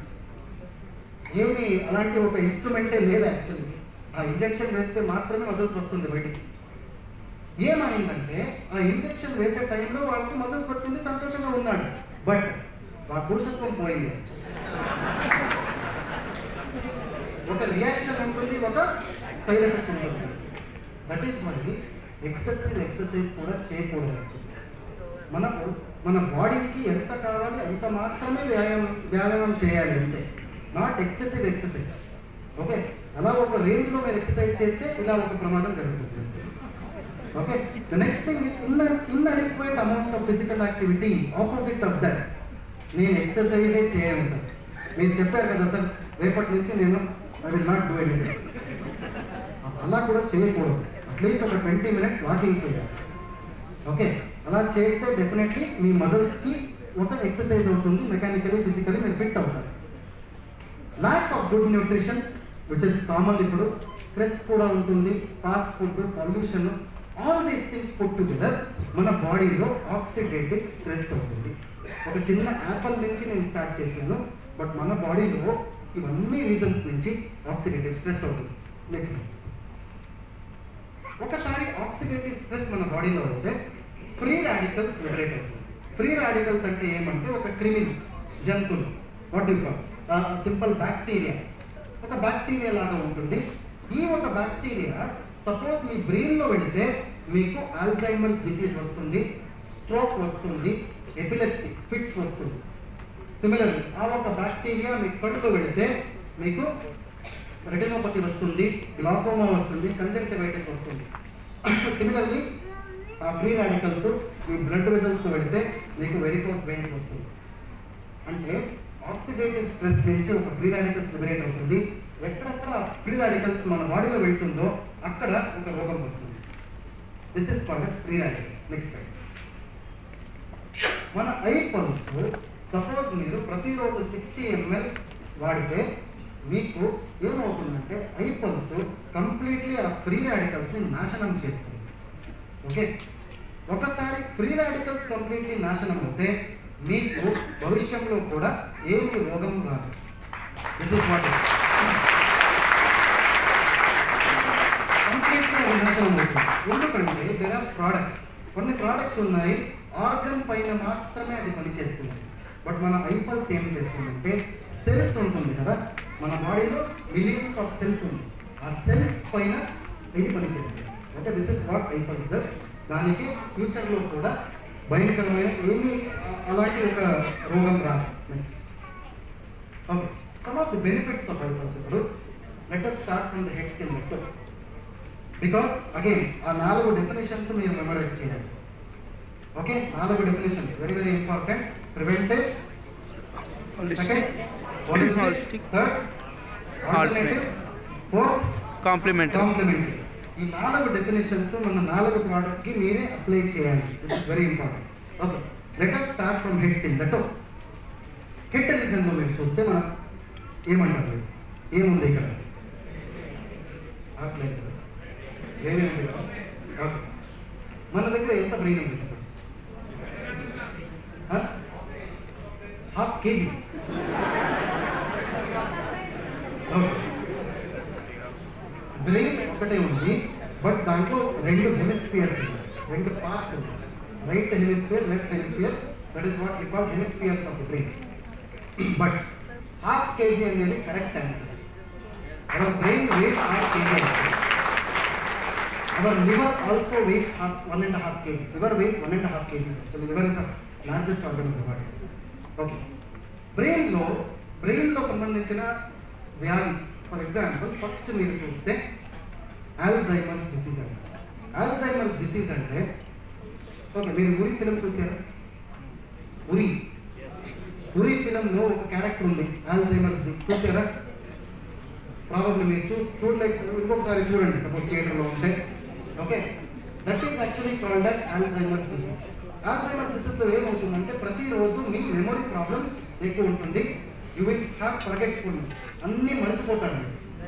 ఏమి అలాంటి ఒక ఇన్స్ట్రుమెంటే లేదు యాక్చువల్లీ ఆ ఇంజెక్షన్ వేస్తే మాత్రమే మజల్స్ వస్తుంది బయటికి ఏమైందంటే ఆ ఇంజెక్షన్ వేసే టైంలో వాడికి మజల్స్ వచ్చింది సంతోషంగా ఉన్నాడు బట్ ఆ పురుషత్వం పోయింది ఒక రియాక్షన్ ఉంటుంది ఒక సైడ్ ఎఫెక్ట్ ఉంటుంది that is why excessive exercise కూడా చేయకూడదు actually. మనకు మన బాడీకి ఎంత కావాలి అంత మాత్రమే వ్యాయామం వ్యాయామం చేయాలి అంతే నాట్ ఎక్సెసివ్ ఎక్సర్సైజ్ ఓకే అలా ఒక రేంజ్లో మీరు ఎక్సర్సైజ్ చేస్తే ఇలా ఒక ప్రమాదం జరుగుతుంది okay the next thing is in inadequate amount of physical activity opposite of that నేను ఎక్సర్సైజే చేయను సార్ మీరు చెప్పారు కదా సార్ రేపటి నుంచి నేను I will not do anything అలా కూడా చేయకూడదు అట్లీస్ట్ ఒక ట్వంటీ మినిట్స్ వాకింగ్ చేయాలి ఓకే అలా చేస్తే డెఫినెట్లీ మీ మజిల్స్కి ఒక ఎక్సర్సైజ్ అవుతుంది మెకానికలీ ఫిజికలీ మీరు ఫిట్ అవుతారు lack of good nutrition which is common ఇప్పుడు స్ట్రెస్ కూడా ఉంటుంది fast food pollution all these things put together మన బాడీలో ఆక్సిడేటివ్ స్ట్రెస్ అవుతుంది ఒక చిన్న యాపిల్ నుంచి నేను స్టార్ట్ చేశాను బట్ మన బాడీలో ఇవన్నీ రీజన్స్ నుంచి ఆక్సిడేటివ్ స్ట్రెస్ అవుతుంది నెక్స్ట్ ఒకసారి ఆక్సిడేటివ్ స్ట్రెస్ మన బాడీలో ఉంటే ఫ్రీ రాడికల్స్ లిబరేట్ అవుతుంది ఫ్రీ రాడికల్స్ అంటే ఏమంటే ఒక క్రిమిని జంతువులు what you call simple bacteria ఒక బ్యాక్టీరియా లాగా ఉంటుంది ఈ ఒక బ్యాక్టీరియా సపోజ్ మీ బ్రెయిన్లో వెళితే మీకు ఆల్జైమర్స్ డిసీజ్ వస్తుంది స్ట్రోక్ వస్తుంది ఎపిలెప్సీ ఫిట్స్ వస్తుంది సిమిలర్లీ ఆ ఒక బ్యాక్టీరియా మీ కడుపులో వెళితే మీకు రెటినోపతి వస్తుంది గ్లాకోమా వస్తుంది కంజంక్టివైటిస్ వస్తుంది సిమిలర్లీ ఆ ఫ్రీ రాడికల్స్ మీ బ్లడ్ వెజల్స్తో వెళితే మీకు వెరికోస్ వెయిన్స్ వస్తుంది అంటే ఆక్సిడేటివ్ స్ట్రెస్ నుంచి ఒక ఫ్రీ రాడికల్స్ లిబరేట్ అవుతుంది ఎక్కడెక్కడ ఫ్రీ రాడికల్స్ మన బాడీలో వెళ్తుందో అక్కడ ఒక రోగం వస్తుంది this is called free radicals next time మన ఐ పల్స్ సపోజ్ మీరు ప్రతిరోజు సిక్స్టీ ఎంఎల్ వాడితే మీకు ఏమవుతుందంటే ఐ పల్స్ కంప్లీట్లీ ఆ ఫ్రీ రాడికల్స్ని నాశనం చేస్తుంది ఓకే ఒకసారి ఫ్రీ రాడికల్స్ కంప్లీట్లీ నాశనం అవుతే మీకు భవిష్యంలో కూడా ఏమి రోగం రాదు దిస్ ఇస్ వాట్ కంప్లీట్గా అది నాశనం అవుతుంది ఎందుకంటే దేర్ ఆర్ ప్రోడక్ట్స్ కొన్ని ప్రోడక్ట్స్ ఉన్నాయి ఆర్గన్ పైన మాత్రమే అది పనిచేస్తుంది బట్ మన ఐపల్స్ ఏం చేస్తుందంటే సెల్స్ ఉంటుంది కదా మన బాడీలో మిలియన్స్ ఆఫ్ సెల్స్ ఉంది ఆ సెల్స్ పైన ఇది పనిచేస్తుంది okay this is what iPulse does దానికి ఫ్యూచర్లో కూడా భయంకరమైన ఏమీ ఆ- అలాంటి ఒక రోగం రాదు next okay some of the benefits of iPulse ఇప్పుడు let us start from the head till the toe because again ఆ నాలుగు డెఫినేషన్స్ మీరు మెమరైజ్ చేయాలి ఓకే నాలుగు definitions very very important preventive second Holistic. holistic third alternative fourth complementary complementary ఈ నాలుగు definitions మన నాలుగు ప్రోడక్ట్ కి మీరే అప్లై చేయాలి this is very important okay let us start from head till the toe head రిజన్లో మీరు చూస్తే మనం ఏమంటారు ఏముంది ఇక్కడ ఆగలేదు కదా బ్రెయిన్ ఉంది కదా ఓకే మన దగ్గర ఎంత బ్రెయిన్ ఉంది చెప్పండి హాఫ్ కేజీ ఓకే బ్రెయిన్ ఒకటే ఉంది బట్ దాంట్లో రెండు హెమిస్ఫియర్స్ ఉన్నాయి రెండు పార్ట్ ఉన్నాయి right hemisphere left hemisphere that is what recall hemispheres of the brain but half KG అనేది correct answer our brain weighs half KG our liver also weighs half one and half KG liver weighs one and half KG actually liver is largest organ of the body okay బ్రెయిన్లో బ్రెయిన్లో సంబంధించిన వ్యాధి for example first మీరు చూస్తే Alzheimer's disease అంటే Alzheimer's disease అంటే okay మీరు Uri film చూసారా ఉరి ఉరి ఫిలింలో ఒక క్యారెక్టర్ ఉంది ఆల్జైమర్స్ చూసారా ప్రాబబ్లీ మీరు చూ చూడలేక ఇంకొకసారి చూడండి సపోజ్ థియేటర్లో ఉంటే okay that is actually called as Alzheimer's disease Alzheimer's డిసీజ్లో ఏమవుతుందంటే ప్రతిరోజు మీ మెమొరీ ప్రాబ్లమ్స్ ఎక్కువ ఉంటుంది యూ విల్ హ్యావ్ ఫర్గెట్ఫుల్నెస్ అన్నీ మర్చిపోతారు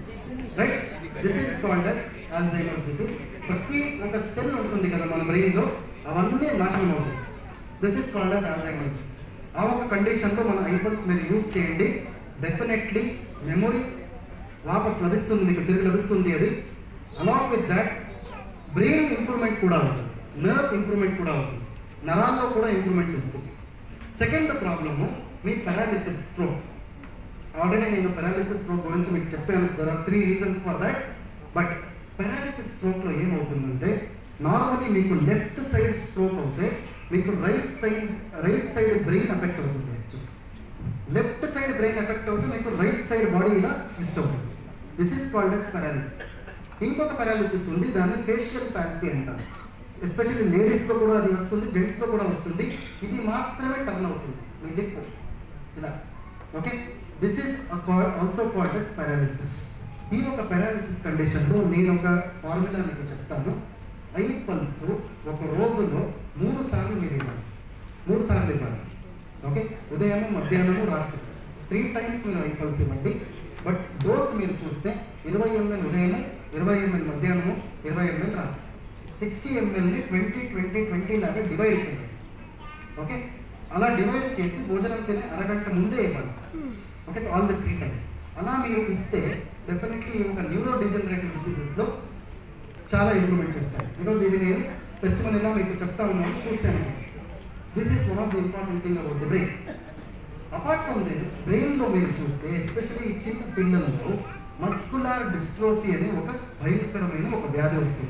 right this is called as Alzheimer's disease ప్రతి ఒక సెల్ ఉంటుంది కదా మన బ్రెయిన్లో అవన్నీ నాశనం అవుతుంది this is called as Alzheimer's disease ఆ ఒక కండిషన్లో మన ఐఫోన్స్ మీరు యూజ్ చేయండి డెఫినెట్లీ మెమొరీ వాపస్ లభిస్తుంది మీకు తిరిగి లభిస్తుంది అది along with that brain improvement కూడా అవుతుంది నర్వ్ ఇంప్రూవ్మెంట్ కూడా అవుతుంది నరాల్లో కూడా ఇంప్రూవ్మెంట్స్ వస్తుంది సెకండ్ ప్రాబ్లము మీ పారాలిసిస్ స్ట్రోక్ ఆల్రెడీ నేను పారాలిసిస్ స్ట్రోక్ గురించి మీకు చెప్పాను there are three reasons for that but paralysis స్ట్రోక్లో ఏమవుతుందంటే నార్మలీ మీకు లెఫ్ట్ సైడ్ స్ట్రోక్ అవుతే మీకు right side right side brain effect అవుతుంది actually left side brain effect అవుతుంది మీకు రైట్ సైడ్ బాడీ ఇలా మిస్ అవుతుంది this is called as paralysis ఇంకొక పారాలిసిస్ ఉంది దాన్ని ఫేషియల్ ప్యాన్సీ అంటారు ఎస్పెషల్లీ లేడీస్లో కూడా అది వస్తుంది జెంట్స్లో కూడా వస్తుంది ఇది మాత్రమే టర్న్ అవుతుంది మీ లిప్ ఇలా okay this is also called as paralysis ఈ ఒక పారాలిసిస్ కండిషన్లో నేను ఒక ఫార్ములా మీకు చెప్తాను ఐ పల్స్ ఒక రోజులో మూడు సార్లు మీరు ఇవ్వాలి మూడు సార్లు ఇవ్వాలి ఓకే ఉదయము మధ్యాహ్నము రాత్రి త్రీ టైమ్స్ మీరు ఐ పల్స్ ఇవ్వండి బట్ డోస్ మీరు చూస్తే ఇరవై ఎంఎల్ ఉదయం ఇరవై ఎంఎల్ మధ్యాహ్నము ఇరవై ఎంఎల్ రాత్రి సిక్స్టీ ఎంఎల్ని ట్వంటీ ట్వంటీ ట్వంటీ లాగా డివైడ్ చేయండి ఓకే అలా డివైడ్ చేసి భోజనం తినే అరగంట ముందే ఇవ్వాలి okay all the three times అలా మీరు ఇస్తే డెఫినెట్లీ ఒక న్యూరో డిజనరేటివ్ డిసీజెస్లో చాలా ఇంప్రూవ్మెంట్ చేస్తాయి బికాజ్ ఇది నేను టెస్ట్ ఇలా మీకు చెప్తా ఉన్నాను చూస్తాను this is one of the important thing about the brain apart from this బ్రెయిన్లో మీరు చూస్తే ఎస్పెషల్లీ చిన్న పిల్లల్లో మస్కులార్ డిస్ట్రోఫీ అనే ఒక భయంకరమైన ఒక వ్యాధి వస్తుంది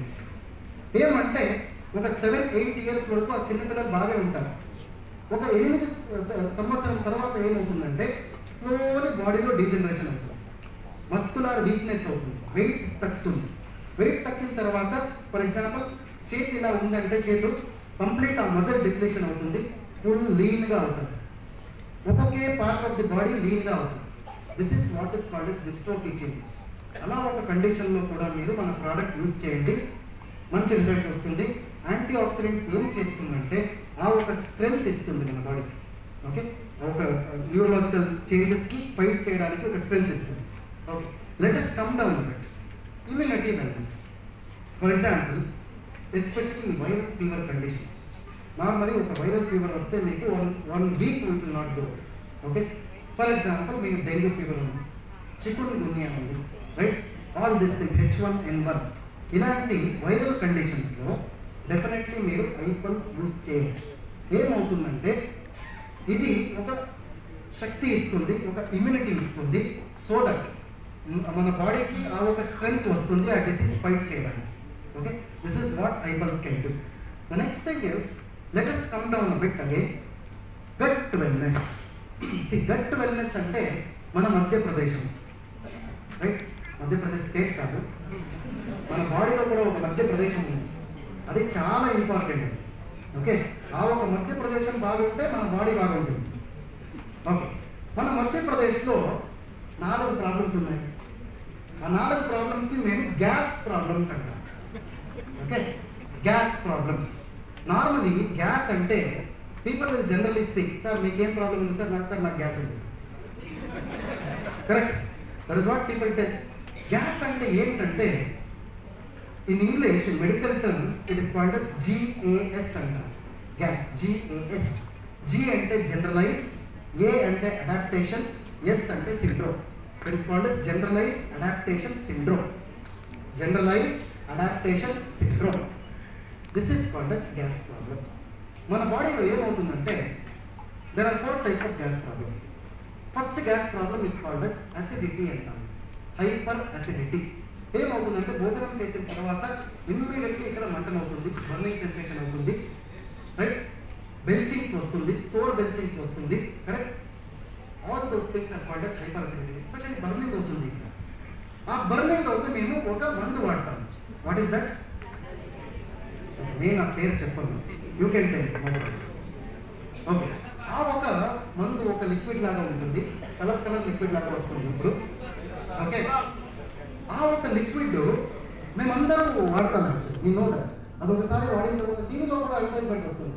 ఏమంటే ఒక సెవెన్ ఎయిట్ ఇయర్స్ వరకు ఆ చిన్నపిల్లలు బాగా ఉంటారు ఒక ఎనిమిది స- సంవత్సరం తర్వాత ఏమవుతుందంటే స్లోలీ బాడీలో డీజనరేషన్ అవుతుంది మస్కులార్ వీక్నెస్ అవుతుంది వెయిట్ తగ్గుతుంది వెయిట్ తగ్గిన తర్వాత ఫర్ ఎగ్జాంపుల్ చేతి ఇలా ఉందంటే చేతు కంప్లీట్ ఆ మజిల్ డిప్లేషన్ అవుతుంది ఫుల్ లీన్గా అవుతుంది ఒక్కొక్కే పార్ట్ ఆఫ్ ది బాడీ లీన్గా అవుతుంది this is what is called is dystrophy changes అలా ఒక కండిషన్లో కూడా మీరు మన ప్రోడక్ట్ యూజ్ చేయండి మంచి రిజల్ట్ వస్తుంది యాంటీ ఆక్సిడెంట్స్ ఏం చేస్తుందంటే ఆ ఒక స్ట్రెంగ్త్ ఇస్తుంది మన బాడీకి ఓకే ఒక న్యూరలాజికల్ చేంజెస్కి ఫైట్ చేయడానికి ఒక స్ట్రెంగ్త్ ఇస్తుంది okay let us come down but immunity wellness for example especially viral fever conditions normally ఒక వైరల్ ఫీవర్ వస్తే మీకు one one week will not go okay for example మీకు డెంగ్యూ ఫీవర్ ఉంది chikungunya ఉంది right all this thing H one N one ఇలాంటి viral కండిషన్స్లో definitely మీరు iPulse use చేయవచ్చు ఏమవుతుందంటే ఇది ఒక శక్తి ఇస్తుంది ఒక ఇమ్యూనిటీ ఇస్తుంది సో దట్ మన బాడీకి ఆ ఒక స్ట్రెంగ్త్ వస్తుంది ఆ డిసీజ్ ఫైట్ చేయడానికి okay this is what iPulse can do the next thing is let us come down bit again gut wellness see gut wellness అంటే మన మధ్యప్రదేశం రైట్ మధ్యప్రదేశ్ స్టేట్ కాదు మన బాడీలో కూడా ఒక మధ్యప్రదేశం ఉంది అది చాలా ఇంపార్టెంట్ ఓకే ఆ ఒక మధ్యప్రదేశం బాగుంటే మన బాడీ బాగుంటుంది ఓకే మన మధ్యప్రదేశ్లో నాలుగు ప్రాబ్లమ్స్ ఉన్నాయి ఆ నాలుగు ప్రాబ్లమ్స్కి మేము గ్యాస్ ప్రాబ్లమ్స్ అంటాం okay gas problems normally gas అంటే people will generally speak sir మీకేం ప్రాబ్లం ఉంది సార్ నాకు సార్ నాకు గ్యాస్ ఉంది correct that is what people tell gas అంటే ఏంటంటే in English in medical terms it is called as GAS అంటారు gas GAS G అంటే జనరలైజ్ ఏ అంటే అడాప్టేషన్ ఎస్ అంటే syndrome it is called as generalise adaptation syndrome generalise adaptation syndrome this is called as gas problem మన బాడీలో ఏమవుతుందంటే there are four types of gas problem first gas problem is called as acidity అంటాం hyper acidity ఏమవుతుందంటే భోజనం చేసిన తర్వాత immediately ఇక్కడ మంటమవుతుంది బర్నింగ్ సెన్సేషన్ అవుతుంది రైట్ బెల్చింగ్స్ వస్తుంది సోర్ బెల్చింగ్స్ వస్తుంది correct all those things are called as hyper acidity especially burning అవుతుంది ఇక్కడ ఆ బర్నింగ్ అవుతే మేము ఒక మందు వాడతాం వాట్ ఈస్ దట్ నేను ఆ పేరు చెప్పను యూ కెన్ టెల్ ఓకే ఆ ఒక మందు ఒక లిక్విడ్ లాగా ఉంటుంది కలర్ కలర్ లిక్విడ్ లాగా వస్తుంది ఇప్పుడు ఓకే ఆ ఒక లిక్విడ్ మేమందరం వాడతాం యాక్చువల్లీ మీ నో దట్ అది ఒకసారి వాడిన తర్వాత టీవీలో కూడా అడ్వర్టైజ్మెంట్ వస్తుంది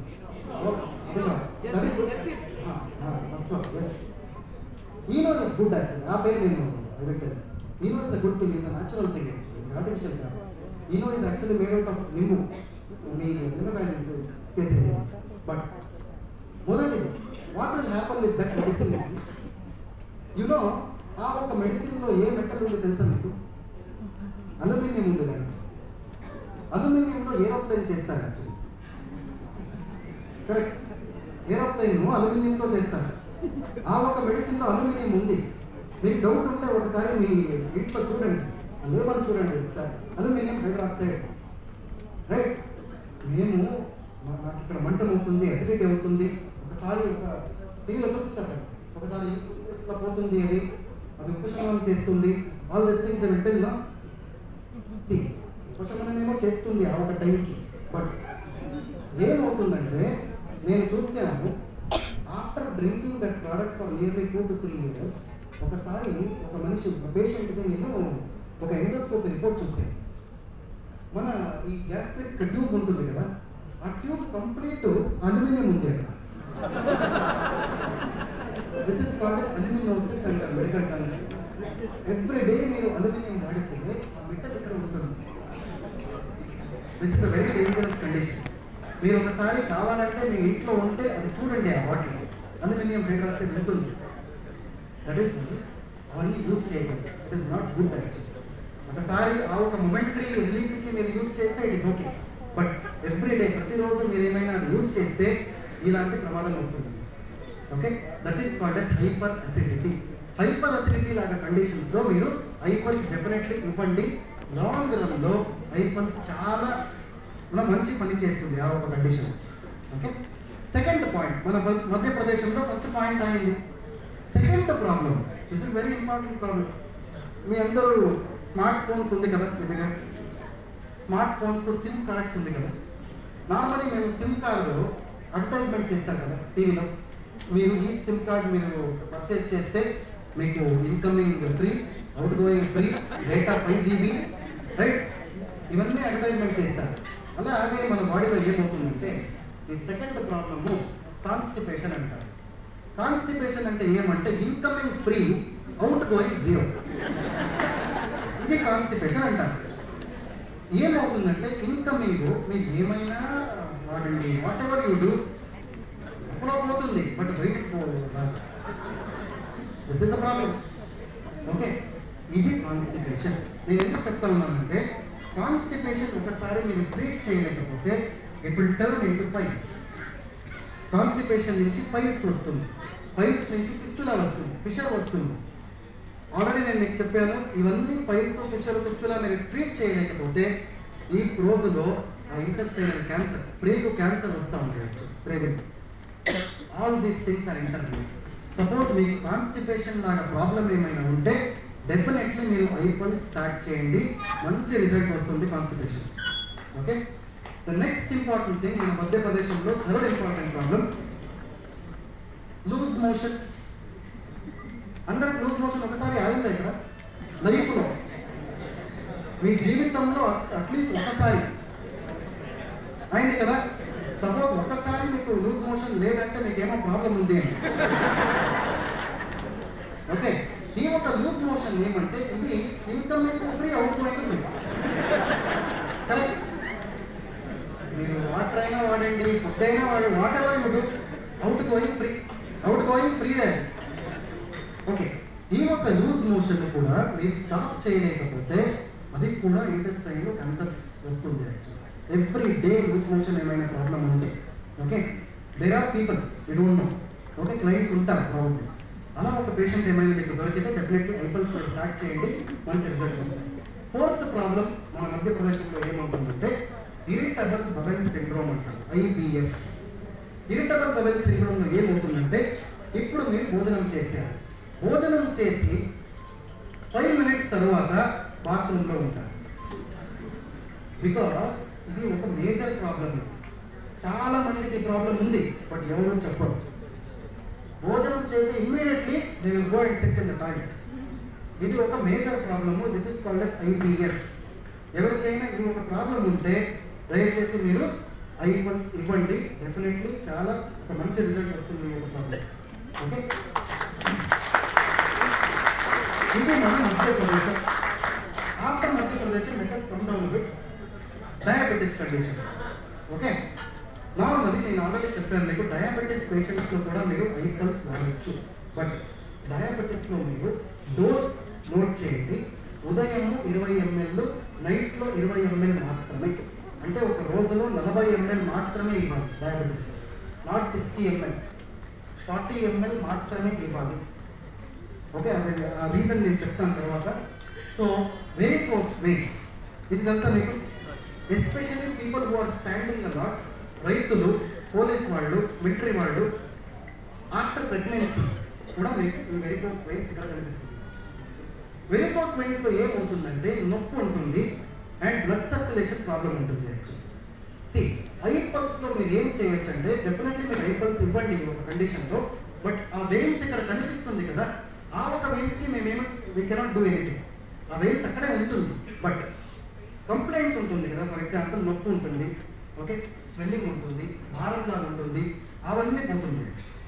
yes Eno is good actually ఆ పేరు నేను I will tell Eno is a good thing is a natural thing actually artificial కాదు Eno is actually made out of నిమ్ము మీ నిమ్మకాయలు చేసేది బట్ మొదటిది what will happen with that medicine you know ఆ ఒక మెడిసిన్లో ఏ మెటల్ ఉందో తెలుసా మీకు అల్యూమినియం ఉంది దాంట్లో అల్యూమినియంలో ఏరోప్లేన్ చేస్తారు యాక్చువల్లీ కరెక్ట్ ఏరోప్లేన్ అల్యూమినియంతో చేస్తారు ఆ ఒక మెడిసిన్లో అల్యూమినియం ఉంది మీకు డౌట్ ఉంటే ఒకసారి మీ ఇంట్లో చూడండి ఆ లేబల్ చూడండి ఒకసారి అల్యూమినియం హైడ్రాక్సైడ్ రైట్ మేము మా- నాకు ఇక్కడ మంటం అవుతుంది అసిడిటీ అవుతుంది ఒకసారి ఒక టీవీలో చూపిస్తారు ఒకసారి ఇట్లా పోతుంది అది అది ఉపశమనం చేస్తుంది ఆల్ దిస్ థింగ్స్ వింటల్లో సి ఉపశమనం ఏమో చేస్తుంది ఆ ఒక టైంకి బట్ ఏమవుతుందంటే నేను చూసాను after drinking that product for nearly two to three years ఒకసారి ఒక మనిషి ఒక పేషెంట్కి నేను ఒక ఎండోస్కోప్ రిపోర్ట్ చూసాను మన ఈ గ్యాస్ట్రిక్ ట్యూబ్ ఉంటుంది కదా ఆ ట్యూబ్ కంప్లీట్ అల్యూమినియం ఉంది అక్కడ దిస్ ఇస్ కాల్డ్ అల్యూమినియోసిస్ అంటారు మెడికల్ టర్మ్స్ ఎవ్రీ డే మీరు అల్యూమినియం వాడితే ఆ మెటల్ ఇక్కడ ఉంటుంది this is a very dangerous condition మీరు ఒకసారి కావాలంటే మీ ఇంట్లో ఉంటే అది చూడండి ఆ బాటిల్ అల్యూమినియం హైడ్రాక్సైడ్ ఉంటుంది దట్ ఈస్ అవన్నీ యూజ్ చేయకూడదు it is not good actually ఒకసారి ఆ ఒక మొమెంటరీ రిలీఫ్కి మీరు యూజ్ చేస్తే it is okay but every day ప్రతిరోజు మీరు ఏమైనా యూజ్ చేస్తే ఇలాంటి ప్రమాదం వస్తుంది okay that is called yes hyper acidity hyper acidity లాగా కండిషన్స్లో మీరు ఐపల్స్ డెఫినెట్లీ ఇవ్వండి లాంగ్ రన్లో ఐపల్స్ చాలా మన మంచి పని చేస్తుంది ఆ ఒక కండిషన్ ఓకే సెకండ్ పాయింట్ మన మధ్య- మధ్యప్రదేశంలో ఫస్ట్ పాయింట్ అయింది second problem this is very important problem మీ అందరూ స్మార్ట్ ఫోన్స్ ఉంది కదా మీ దగ్గర స్మార్ట్ ఫోన్స్లో సిమ్ కార్డ్స్ ఉంది కదా నార్మల్లీ మేము సిమ్ కార్డు అడ్వర్టైజ్మెంట్ చేస్తాం కదా టీవీలో మీరు ఈ సిమ్ కార్డ్ మీరు పర్చేస్ చేస్తే మీకు incoming free outgoing free data five GB right ఇవన్నీ అడ్వర్టైజ్మెంట్ చేస్తారు అలాగే మన బాడీలో ఏమవుతుందంటే ఈ సెకండ్ ప్రాబ్లము కాన్స్టిపేషన్ అంటారు కాన్స్టిపేషన్ అంటే ఏమంటే incoming free outgoing zero ఇది కాన్స్టిపేషన్ అంటారు ఏమవుతుందంటే ఇన్కమింగ్ మీకు ఏమైనా వాడండి వాట్ ఎవర్ యూ డూ ఎప్పుడో పోతుంది బట్ బయటకు పోదు this is the problem okay ఇది కాన్స్టిపేషన్ నేను ఎందుకు చెప్తా ఉన్నానంటే కాన్స్టిపేషన్ ఒకసారి మీరు ట్రీట్ చేయలేకపోతే it will turn into piles constipation నుంచి పైల్స్ వస్తుంది పైల్స్ నుంచి ఫిస్టులా వస్తుంది ఫిషర్ వస్తుంది ఆల్రెడీ నేను మీకు చెప్పాను ఇవన్నీ పైల్స్ ఫిషర్ ఫిస్టులా మీరు ట్రీట్ చేయలేకపోతే ఈ రోజులో ఆ ఇంటెస్టైనల్ క్యాన్సర్ ప్రేగు క్యాన్సర్ వస్తూ ఉంటుంది ప్రేగు all these things are interview suppose మీకు కాన్స్టిపేషన్ లాగా ప్రాబ్లం ఏమైనా ఉంటే డెఫినెట్లీ మీరు ఐపల్ స్టార్ట్ చేయండి మంచి రిజల్ట్ వస్తుంది constipation okay the next important thing మన మధ్యప్రదేశంలో third important problem loose motions అందరికి లూజ్ మోషన్ ఒకసారి ఆగిందా ఇక్కడ లైఫ్లో మీ జీవితంలో అట్లీస్ట్ ఒకసారి అయింది కదా సపోజ్ ఒకసారి మీకు లూజ్ మోషన్ లేదంటే మీకేమో ప్రాబ్లం ఉంది అని ఓకే ఈ ఒక లూజ్ మోషన్ ఏమంటే ఇది incoming free outgoing free correct మీరు వాటర్ అయినా వాడండి ఫుడ్ అయినా వాడండి whatever you do outgoing free outgoing free okay ఈ యొక్క లూజ్ మోషన్ కూడా మీరు స్టాప్ చేయలేకపోతే అది కూడా ఇంటెస్టైన్లో క్యాన్సర్స్ వస్తుంది ఎవ్రీ డే లూజ్ మోషన్ ఏమైనా ప్రాబ్లం ఉంటే okay there are people you don't know okay clients ఉంటారు ప్రాబ్లం అలా ఒక పేషెంట్ ఏమైనా మీకు దొరికితే డెఫినెట్లీ ఐపల్స్ స్టార్ట్ చేయండి మంచి రిజల్ట్ వస్తాయి ఫోర్త్ ప్రాబ్లం మన మధ్యప్రదేశ్లో ఏమవుతుందంటే ఇరిటబుల్ బబెల్ సిండ్రోమ్ అంటారు ఐబిఎస్ ఇరిటబుల్ బబెల్ సిండ్రోమ్లో ఏమవుతుందంటే ఇప్పుడు మీరు భోజనం చేశారు భోజనం చేసి ఫైవ్ మినిట్స్ తర్వాత బాత్రూంలో ఉంటారు బికాస్ ఇది ఒక మేజర్ ప్రాబ్లం చాలా మందికి ప్రాబ్లం ఉంది బట్ ఎవరు చెప్పరు భోజనం చేసి immediately they will go and sit in the toilet ఇది ఒక major problem this is called as IBS ఎవరికైనా ఇది ఒక ప్రాబ్లం ఉంటే దయచేసి మీరు ఐవన్స్ ఇవ్వండి డెఫినెట్లీ చాలా ఒక మంచి రిజల్ట్ వస్తుంది ఈ ఒక ప్రాబ్లం ఓకే ఇది మన మధ్యప్రదేశ్ ఆఫ్టర్ మధ్యప్రదేశ్ let us come down with diabetes condition okay normally నేను ఆల్రెడీ చెప్పాను మీకు డయాబెటీస్ పేషెంట్స్లో కూడా మీరు ఐపల్స్ వాడచ్చు బట్ డయాబెటీస్లో మీరు డోస్ నోట్ చేయండి ఉదయము ఇరవై ఎంఎల్ నైట్లో ఇరవై ఎంఎల్ మాత్రమే అంటే ఒక రోజులో నలభై ఎంఎల్ మాత్రమే ఇవ్వాలి diabetes not sixty ML forty ML మాత్రమే ఇవ్వాలి ఓకే అది ఆ రీజన్ నేను చెప్తాను తర్వాత సో వేకోస్ వెయిన్స్ ఇది తెలుసా మీకు especially people who are standing a lot రైతులు పోలీస్ వాళ్ళు మిలిటరీ వాళ్ళు ఆఫ్టర్ ప్రెగ్నెన్సీ కూడా మీకు ఈ వెరికోస్ వెయిన్స్ ఇక్కడ కనిపిస్తుంది వెరికోస్ వెయిన్స్లో ఏమవుతుందంటే నొప్పి ఉంటుంది అండ్ బ్లడ్ సర్క్యులేషన్ ప్రాబ్లం ఉంటుంది యాక్చువల్లీ సి ఐపల్స్లో మీరు ఏం చేయొచ్చు అంటే డెఫినెట్లీ మీరు ఐపల్స్ ఇవ్వండి ఈ ఒక కండిషన్లో బట్ ఆ వెయిన్స్ ఇక్కడ కనిపిస్తుంది కదా ఆ ఒక వెయిన్స్కి మేమేమో వీ కెనాట్ డూ ఎనీథింగ్ ఆ వెయిన్స్ అక్కడే ఉంటుంది బట్ కంప్లైంట్స్ ఉంటుంది కదా ఫర్ ఎగ్జాంపుల్ నొప్పి ఉంటుంది ఓకే స్వెల్లింగ్ ఉంటుంది భారంగా ఉంటుంది అవన్నీ పోతుంది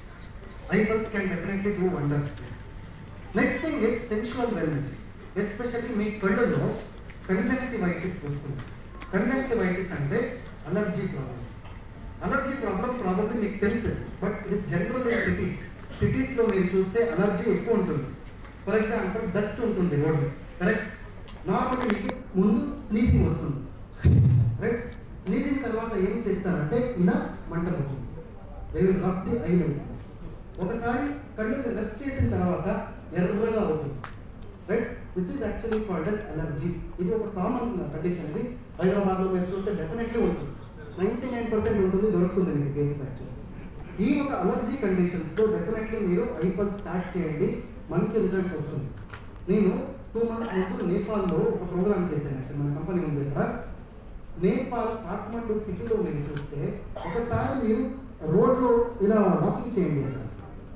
iPulse can definitely do wonders next thing is sensual wellness especially మీ కళ్ళలో కంజంక్టివైటిస్ వస్తుంది కంజంక్టివైటిస్ అంటే allergy problem allergy problem problem మీకు తెలుసు but it is general in cities సిటీస్లో మీరు చూస్తే అలర్జీ ఎక్కువ ఉంటుంది ఫర్ ఎగ్జాంపుల్ డస్ట్ ఉంటుంది రోడ్డు కరెక్ట్ నార్మల్గా మీకు ముందు స్నీజింగ్ వస్తుంది రైట్ స్నీజింగ్ తర్వాత ఏం చేస్తారంటే ఇలా మంట అవుతుంది they will rub the eye like ఒకసారి కళ్ళు రబ్ చేసిన తర్వాత ఎర్రగా అవుతుంది right this is actually called as allergy ఇది ఒక కామన్ కండిషన్ ఇది హైదరాబాద్లో మీరు చూస్తే డెఫినెట్లీ ఉంటుంది నైంటీ నైన్ పర్సెంట్ ఉంటుంది దొరుకుతుంది మీకు కేసెస్ యాక్చువల్లీ ఈ ఒక అలర్జీ కండిషన్స్లో డెఫినెట్లీ మీరు ఐపల్ స్టార్ట్ చేయండి మంచి రిజల్ట్స్ వస్తుంది నేను టూ మంత్స్ ముందు నేపాల్లో ఒక ప్రోగ్రామ్ చేశాను యాక్చువల్ మన కంపెనీ ఉంది ఇక్కడ నేపాల్ కాఠ్మండు సిటీలో మీరు చూస్తే ఒకసారి మీరు రోడ్లో ఇలా వాకింగ్ చేయండి అక్కడ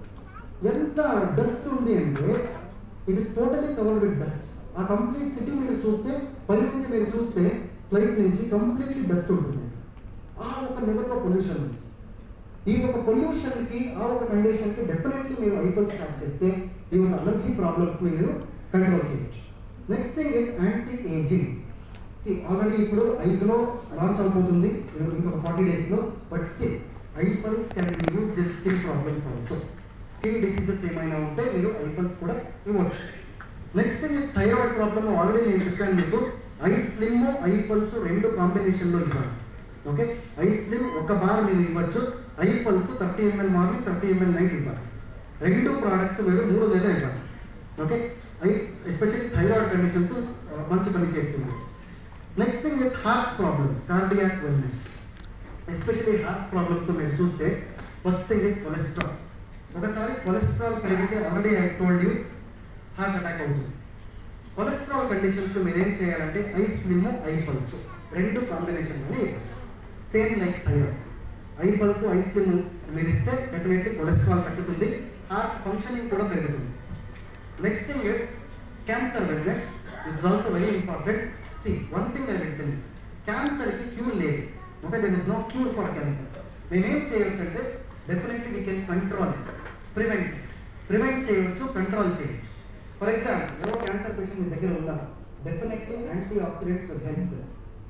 ఎంత డస్ట్ ఉంది అంటే it is totally covered with dust ఆ కంప్లీట్ సిటీ మీరు చూస్తే పై నుంచి మీరు చూస్తే ఫ్లైట్ నుంచి కంప్లీట్లీ డస్ట్ ఉంటుంది ఆ ఒక లెవెల్లో పొల్యూషన్ ఉంది ఈ ఒక పొల్యూషన్కి ఆ ఒక కండిషన్కి డెఫినెట్లీ మీరు ఐపల్ స్టార్ట్ చేస్తే ఈ ఒక అలర్జీ ప్రాబ్లమ్స్ మీరు కంట్రోల్ చేయొచ్చు next thing is anti aging see already ఇప్పుడు ఐగ్లో లాంచ్ అయిపోతుంది ఇంకొక ఫార్టీ డేస్లో but still iPulse can be used దిల్ skin problems also skin diseases ఏమైనా ఉంటే మీరు ఐపల్స్ కూడా ఇవ్వచ్చు next thing is thyroid problem already నేను చెప్పాను మీకు ఐ స్లిమ్ ఐ పల్స్ రెండు కాంబినేషన్లో ఇవ్వాలి ఓకే ఐ స్లిమ్ ఒక బార్ మీరు ఇవ్వచ్చు iPulse thirty ML morning thirty ML night ఇవ్వాలి రెండు ప్రోడక్ట్స్ మీరు మూడు లేదా ఇవ్వాలి okay I especially thyroid conditions మంచి పని చేస్తుంది next thing is heart problems cardiac wellness especially heart problems మీరు చూస్తే ఫస్ట్ థింగ్ ఇస్ కొలెస్ట్రాల్ ఒకసారి కొలెస్ట్రాల్ పెరిగితే already I told you heart attack అవుతుంది కొలెస్ట్రాల్ కండిషన్స్ మీరు ఏం చేయాలంటే ఐ స్లిమ్ ఐ పల్స్ రెండు కాంబినేషన్లోనే same like thyroid iPulse iSlim మీరు ఇస్తే డెఫినెట్లీ కొలెస్ట్రాల్ తగ్గుతుంది హార్ట్ ఫంక్షనింగ్ కూడా పెరుగుతుంది next thing is cancer wellness is also very important see one thing I will క్యాన్సర్కి క్యూర్ లేదు okay there is no cure for cancer మేమేం చేయొచ్చు అంటే definitely we can control prevent prevent చేయొచ్చు control చేయొచ్చు for example ఎవరో cancer patient మీ దగ్గర ఉందా definitely antioxidants health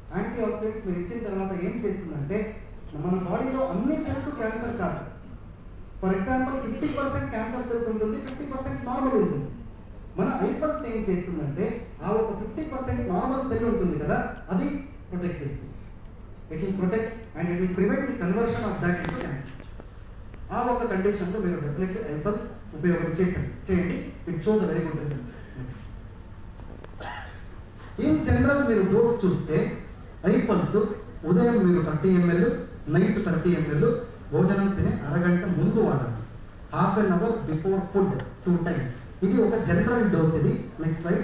antioxidants మీరు ఇచ్చిన తర్వాత ఏం చేస్తుందంటే మన బాడీలో అన్ని సెల్స్ క్యాన్సర్ కాదు for example fifty percent cancer cells ఉంటుంది ఫిఫ్టీ పర్సెంట్ నార్మల్ ఉంటుంది మన ఐపల్స్ ఏం చేస్తుందంటే ఆ ఒక ఫిఫ్టీ పర్సెంట్ నార్మల్ సెల్ ఉంటుంది కదా అది ప్రొటెక్ట్ చేస్తుంది it will protect and it will prevent the conversion of that into cancer ఆ ఒక కండిషన్లో మీరు డెఫినెట్లీ ఐపల్స్ ఉపయోగం చేసండి చేయండి it shows very good result next in general మీరు డోస్ చూస్తే ఐపల్స్ ఉదయం మీరు thirty ML night thirty ML భోజనం తినే అరగంట ముందు వాడాలి half an hour before food two times ఇది ఒక జనరల్ డోస్ ఇది next slide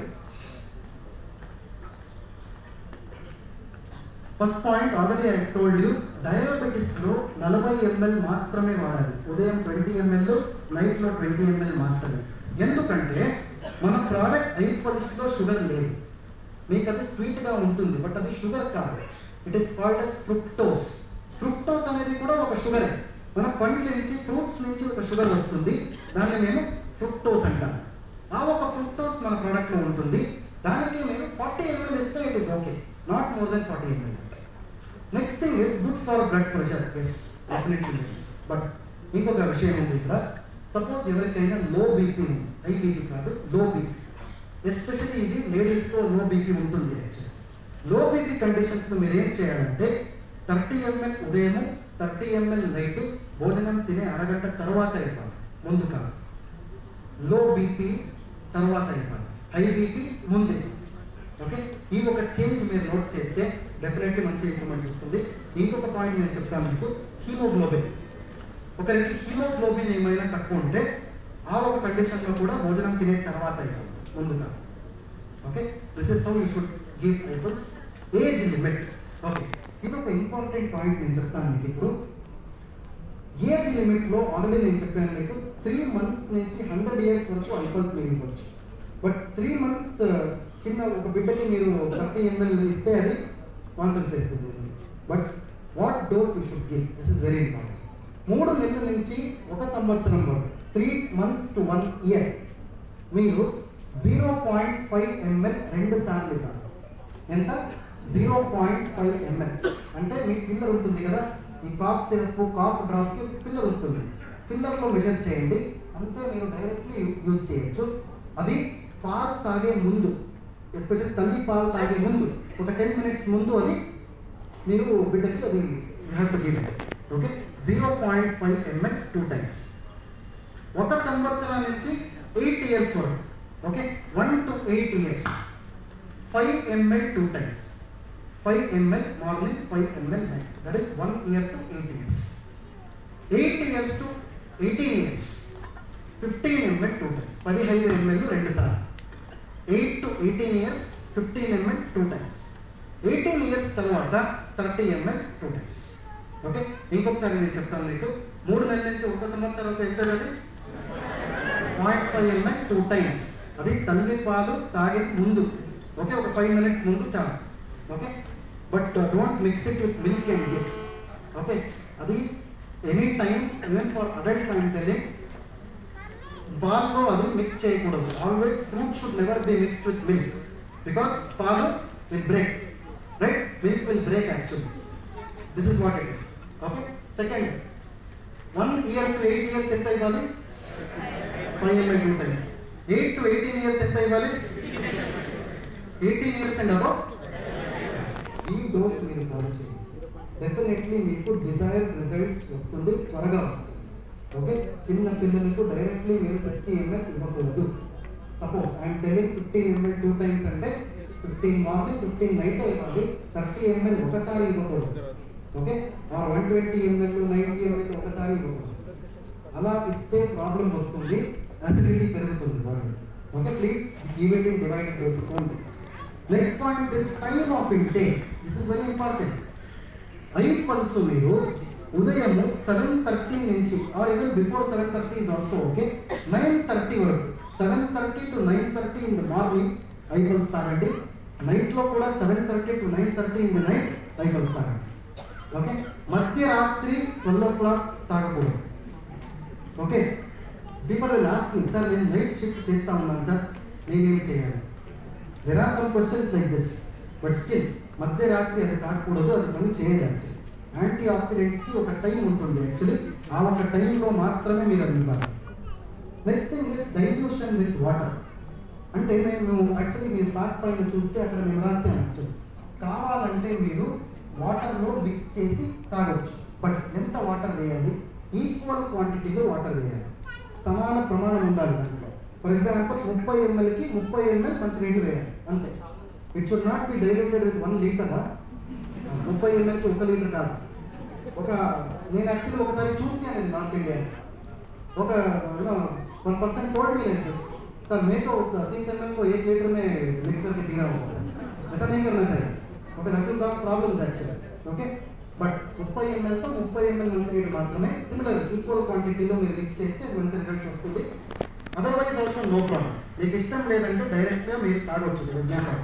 first point already I told you diabetes లో నలభై ఎంఎల్ మాత్రమే వాడాలి ఉదయం ట్వంటీ ఎంఎల్ నైట్ లో ట్వంటీ ఎంఎల్ మాత్రమే ఎందుకంటే మన ప్రోడక్ట్ ఐపల్స్ లో షుగర్ లేదు మీకు అది స్వీట్ గా ఉంటుంది బట్ అది షుగర్ కాదు it is called as fructose fructose అనేది కూడా ఒక షుగరే మన పండ్ల నుంచి ఫ్రూట్స్ నుంచి ఒక షుగర్ వస్తుంది దాన్ని మేము ఫ్రుక్టోస్ అంటాం ఆ ఒక ఫ్రుక్టోస్ మన product లో ఉంటుంది దానికి మేము ఫార్టీ ఎంఎల్ ఇస్తే it is okay not more than forty ML next thing is good for blood pressure yes definitely yes but ఇంకొక విషయం ఉంది ఇక్కడ సపోజ్ ఎవరికైనా లో బీపీ హై బీపీ కాదు లో బీపీ ఎస్పెషల్లీ ఇది లేడీస్లో లో బీపీ ఉంటుంది యాక్చువల్లీ లో బీపీ కండిషన్స్లో మీరు ఏం చేయాలంటే థర్టీ ఎంఎల్ ఉదయం థర్టీ ఎంఎల్ నైట్ భోజనం తినే అరగంట తర్వాత ఇవ్వాలి ముందు కాదు లో బీపీ తర్వాత ఇవ్వాలి హై బీపీ ముందే ఓకే ఈ ఒక చేంజ్ మీరు నోట్ చేస్తే డెఫినెట్లీ మంచి ఇంప్రూవ్మెంట్ ఇస్తుంది ఇంకొక పాయింట్ నేను చెప్తాను మీకు హీమోగ్లోబిన్ ఒకరికి హీమోగ్లోబిన్ ఏమైనా తక్కువ ఉంటే ఆ ఒక కండిషన్లో కూడా భోజనం తినే తర్వాత ఇవ్వాలి ముందుగా okay this is how you should give iPulse age limit okay ఇది ఒక ఇంపార్టెంట్ పాయింట్ నేను చెప్తాను మీకు ఇప్పుడు ఏజ్ లిమిట్లో ఆల్రెడీ నేను చెప్పాను మీకు త్రీ మంత్స్ నుంచి హండ్రెడ్ ఇయర్స్ వరకు ఐపల్స్ మీరు ఇవ్వచ్చు బట్ త్రీ మంత్స్ చిన్న ఒక బిడ్డకి మీరు థర్టీ ఎంఎల్ ఇస్తే అది వాంతం చేస్తుంది but what dose you should give this is very important మూడు నెలల నుంచి ఒక సంవత్సరం వరకు three months to one year మీరు జీరో పాయింట్ ఫైవ్ ఎంఎల్ రెండు సార్లు ఇవ్వాలి ఎంత జీరో పాయింట్ ఫైవ్ ఎంఎల్ అంటే మీ ఫిల్లర్ ఉంటుంది కదా ఈ కాఫ్ సిరప్ కాఫ్ డ్రాప్కి ఫిల్లర్ వస్తుంది ఫిల్లర్లో మెజర్ చేయండి అంతే మీరు డైరెక్ట్లీ యూజ్ చేయొచ్చు అది పాలు తాగే ముందు ఎస్పెషల్ తల్లి పాలు తాగే ముందు ఒక టెన్ మినిట్స్ ముందు అది మీరు బిడ్డకి అది you have to give it okay zero point five ML two times ఒక సంవత్సరం నుంచి ఎయిట్ ఇయర్స్ వరకు okay one to eight years five ML two times five ML morning five ML night that is one year to eight years eight years to eighteen years fifteen ML two times పదిహైదు ML రెండు సార్లు eight to eighteen years fifteen ML two times eighteen years తర్వాత thirty ML two times okay ఇంకొకసారి నేను చెప్తాను మీకు మూడు నెలల నుంచి ఒక సంవత్సరం ఎంత అది point five ML two times అది తల్లి పాలు తాగే ముందు ఓకే ఒక ఫైవ్ మినిట్స్ ముందు చాలు okay but don't mix it with milk and give okay అది any time even for adults I'm telling పాల్లో అది మిక్స్ చేయకూడదు always fruit should never be mixed with milk because పాలు will break right milk will break actually this is what it is okay second one year to eight years ఎంత ఇవ్వాలి five ML two times eight to eighteen years ఎంత ఇవ్వాలి eighteen years and above ఈ dose మీరు follow చేయండి definitely మీకు desire results వస్తుంది త్వరగా వస్తుంది ఓకే చిన్న పిల్లలకు డైరెక్ట్లీ మీరు సిక్స్టీ ఎంఎల్ ఇవ్వకూడదు suppose I'm telling fifteen ML two times అంటే ఫిఫ్టీన్ మార్నింగ్ ఫిఫ్టీన్ నైట్ ఇవ్వాలి థర్టీ ఎంఎల్ ఒకసారి ఇవ్వకూడదు okay or one twenty ML ninety ML ఒకసారి ఇవ్వకూడదు అలా ఇస్తే ప్రాబ్లం వస్తుంది అసిడిటీ పెరుగుతుంది body okay please give it in divided doses only next point is time of intake this is very important iPulse మీరు ఉదయం సెవెన్ థర్టీ నుంచి or even before seven thirty is also okay nine thirty వరకు seven thirty to nine thirty in the morning iPulse తాగండి నైట్లో కూడా seven thirty to nine thirty in the night iPulse తాగండి okay మధ్యరాత్రి twelve o'clock తాగకూడదు okay people will ask me sir నేను night shift చేస్తా ఉన్నాను sir నేనేం చేయాలి there are some questions like this but still మధ్యరాత్రి అది తాగకూడదు అది పని చేయదు యాక్చువల్లీ యాంటీ ఆక్సిడెంట్స్కి ఒక టైం ఉంటుంది యాక్చువల్లీ ఆ ఒక టైంలో మాత్రమే మీరు అది ఇవ్వాలి next thing is dilution with water అంటే మేము యాక్చువల్లీ మీరు పాస్ పైన చూస్తే అక్కడ మేము రాసాం యాక్చువల్లీ కావాలంటే మీరు వాటర్లో మిక్స్ చేసి తాగొచ్చు బట్ ఎంత వాటర్ వేయాలి ఈక్వల్ క్వాంటిటీలో వాటర్ వేయాలి సమాన ప్రమాణం ఉండాలి దాంట్లో ఫర్ ఎగ్జాంపుల్ ముప్పై ఎంఎల్కి ముప్పై ఎంఎల్ మంచినీళ్ళు వేయాలి అంతే it should not be diluted with one litre ముప్పై ఎంఎల్కి ఒక లీటర్ కాదు ఒక నేను యాక్చువల్లీ ఒకసారి చూసాను ఇది నార్త్ ఇండియా ఒక one person told me like this sir मैं तो तीस एम को एक लीटर में मिक्स करके पी रहा हूँ सर ऐसा नहीं करना चाहिए okay that will cause problems actually okay but ముప్పై ఎంఎల్తో ముప్పై ఎంఎల్ మంచి నీళ్ళు మాత్రమే సిమిలర్ ఈక్వల్ క్వాంటిటీలో మీరు మిక్స్ చేస్తే అది మంచి రిజల్ట్ వస్తుంది అదర్వైజ్ ఆల్సో నో ప్రాబ్లం మీకు ఇష్టం లేదంటే డైరెక్ట్గా మీరు తాగొచ్చు no problem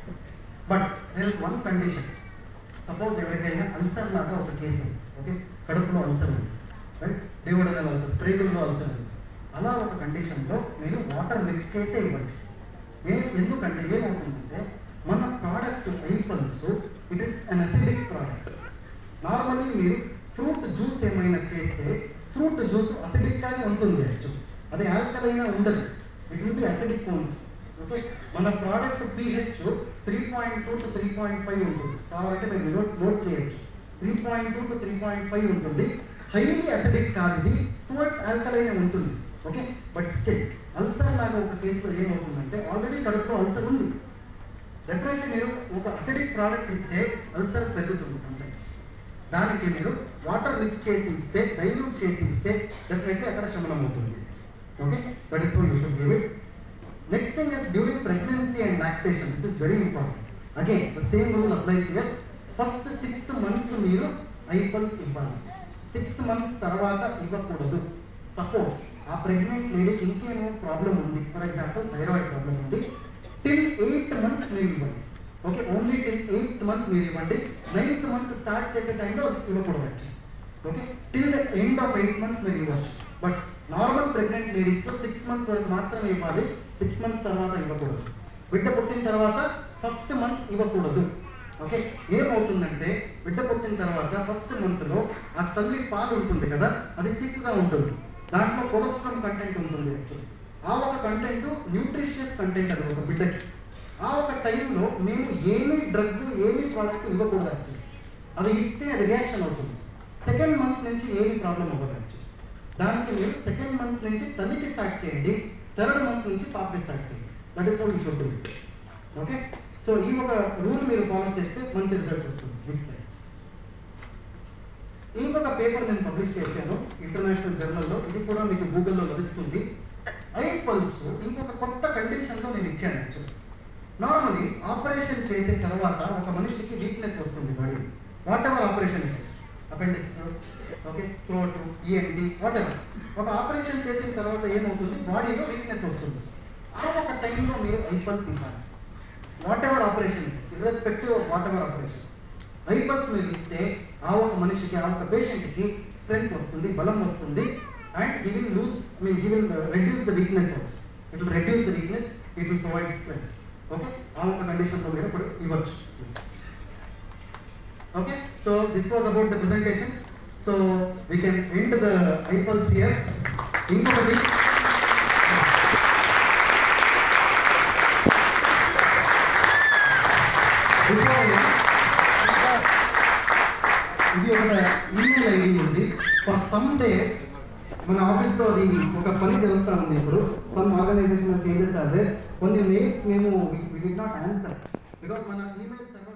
but there is one condition suppose ఎవరికైనా అల్సర్ లాగా ఒక కేసు ఓకే కడుపులో అల్సర్ ఉంది రైట్ డివోడనల్ అల్సర్ స్ప్రేగుల్లో అల్సర్ ఉంది అలా ఒక కండిషన్లో మీరు వాటర్ మిక్స్ చేసే ఇవ్వండి ఏ ఎందుకంటే ఏమవుతుందంటే మన product iPulse it is an acidic product normally మీరు ఫ్రూట్ జ్యూస్ ఏమైనా చేస్తే ఫ్రూట్ జ్యూస్ అసిడిక్గానే ఉంటుంది యాక్చువల్ అది ఆల్కలైనా ఉండదు ఇట్ విల్ బి అసిడిక్ ఉంది ఓకే మన product pH three point two to three point five ఉంటుంది కావాలంటే మీరు నోట్ నోట్ చేయొచ్చు three point two to three point five ఉంటుంది హైలీ అసిడిక్ కాదు ఇది టువర్డ్స్ ఆల్కలైన్ ఉంటుంది ఓకే బట్ స్టిల్ అల్సర్ లాగా ఒక కేసులో ఏమవుతుందంటే ఆల్రెడీ కడుపులో అల్సర్ ఉంది డెఫినెట్లీ మీరు ఒక అసిడిక్ ప్రోడక్ట్ ఇస్తే అల్సర్ పెరుగుతుంది సమ్టైమ్స్ దానికి మీరు వాటర్ మిక్స్ చేసి ఇస్తే డైల్యూట్ చేసి ఇస్తే డెఫినెట్లీ అక్కడ శమనం అవుతుంది okay that is you should give it next thing is during pregnancy and lactation this is very important again the same rule applies here first six months మీరు iPulse ఇవ్వాలి six months తర్వాత ఇవ్వకూడదు suppose ఆ pregnant లేడీకి ఇంకేమో problem ఉంది for example thyroid problem ఉంది till eight months మీరు ఇవ్వండి okay only till eighth month మీరు ఇవ్వండి నైన్త్ మంత్ స్టార్ట్ చేసే టైంలో అది ఇవ్వకూడదు okay till the end of eight months మీరు ఇవ్వచ్చు బట్ నార్మల్ ప్రెగ్నెంట్ లేడీస్లో సిక్స్ మంత్స్ వరకు మాత్రమే ఇవ్వాలి సిక్స్ మంత్స్ తర్వాత ఇవ్వకూడదు బిడ్డ పుట్టిన తర్వాత ఫస్ట్ మంత్ ఇవ్వకూడదు ఓకే ఏమవుతుందంటే బిడ్డ పుట్టిన తర్వాత ఫస్ట్ మంత్లో ఆ తల్లి పాలు ఉంటుంది కదా అది థిక్గా ఉంటుంది దాంట్లో కొలెస్ట్రాల్ కంటెంట్ ఉంటుంది actually. ఆ ఒక కంటెంట్ న్యూట్రిషియస్ కంటెంట్ అది ఒక బిడ్డకి ఆ ఒక టైంలో మేము ఏమీ డ్రగ్ ఏమీ ప్రోడక్ట్ ఇవ్వకూడదు యాక్చువల్లీ అది ఇస్తే అది రియాక్షన్ అవుతుంది సెకండ్ మంత్ నుంచి ఏమీ ప్రాబ్లం అవ్వదు యాక్చువల్లీ దానికి మీరు సెకండ్ మంత్ నుంచి తల్లికి స్టార్ట్ చేయండి థర్డ్ మంత్ నుంచి పాపకి స్టార్ట్ చేయండి that is you should do okay so ఈ ఒక రూల్ మీరు ఫాలో చేస్తే మంచి రిజల్ట్ వస్తుంది నెక్స్ట్ టైం ఇంకొక పేపర్ నేను పబ్లిష్ చేశాను ఇంటర్నేషనల్ జర్నల్లో ఇది కూడా మీకు గూగుల్లో లభిస్తుంది ఐట్ పల్స్ ఇంకొక కొత్త కండిషన్లో నేను ఇచ్చాను యాక్చువల్లీ నార్మలీ ఆపరేషన్ చేసిన తర్వాత ఒక మనిషికి వీక్నెస్ వస్తుంది body whatever operation it is appendix okay throat ENT whatever ఒక ఆపరేషన్ చేసిన తర్వాత ఏమవుతుంది బాడీలో వీక్నెస్ వస్తుంది ఆ ఒక టైంలో మీరు ఐపల్స్ ఇవ్వాలి whatever operation irrespective of whatever operation iPulse మీరు ఇస్తే ఆ ఒక మనిషికి ఆ ఒక పేషెంట్కి స్ట్రెంగ్త్ వస్తుంది బలం వస్తుంది and he will lose I mean he will reduce the weakness also it will reduce the weakness it will provide strength okay ఆ ఒక కండిషన్లో మీరు ఇప్పుడు ఇవ్వచ్చు okay so this was about the presentation so we can end the iPulse here ఇంకొకటి ఇది ఒక email ID ఉంది ఫర్ సమ్ డేస్ మన ఆఫీస్లో అది ఒక పని జరుగుతూ ఉంది ఇప్పుడు సమ్ ఆర్గనైజేషన్ చేంజెస్ అదే కొన్ని మెయిల్స్ మేము we did not answer because మన ఈమెయిల్ సర్వర్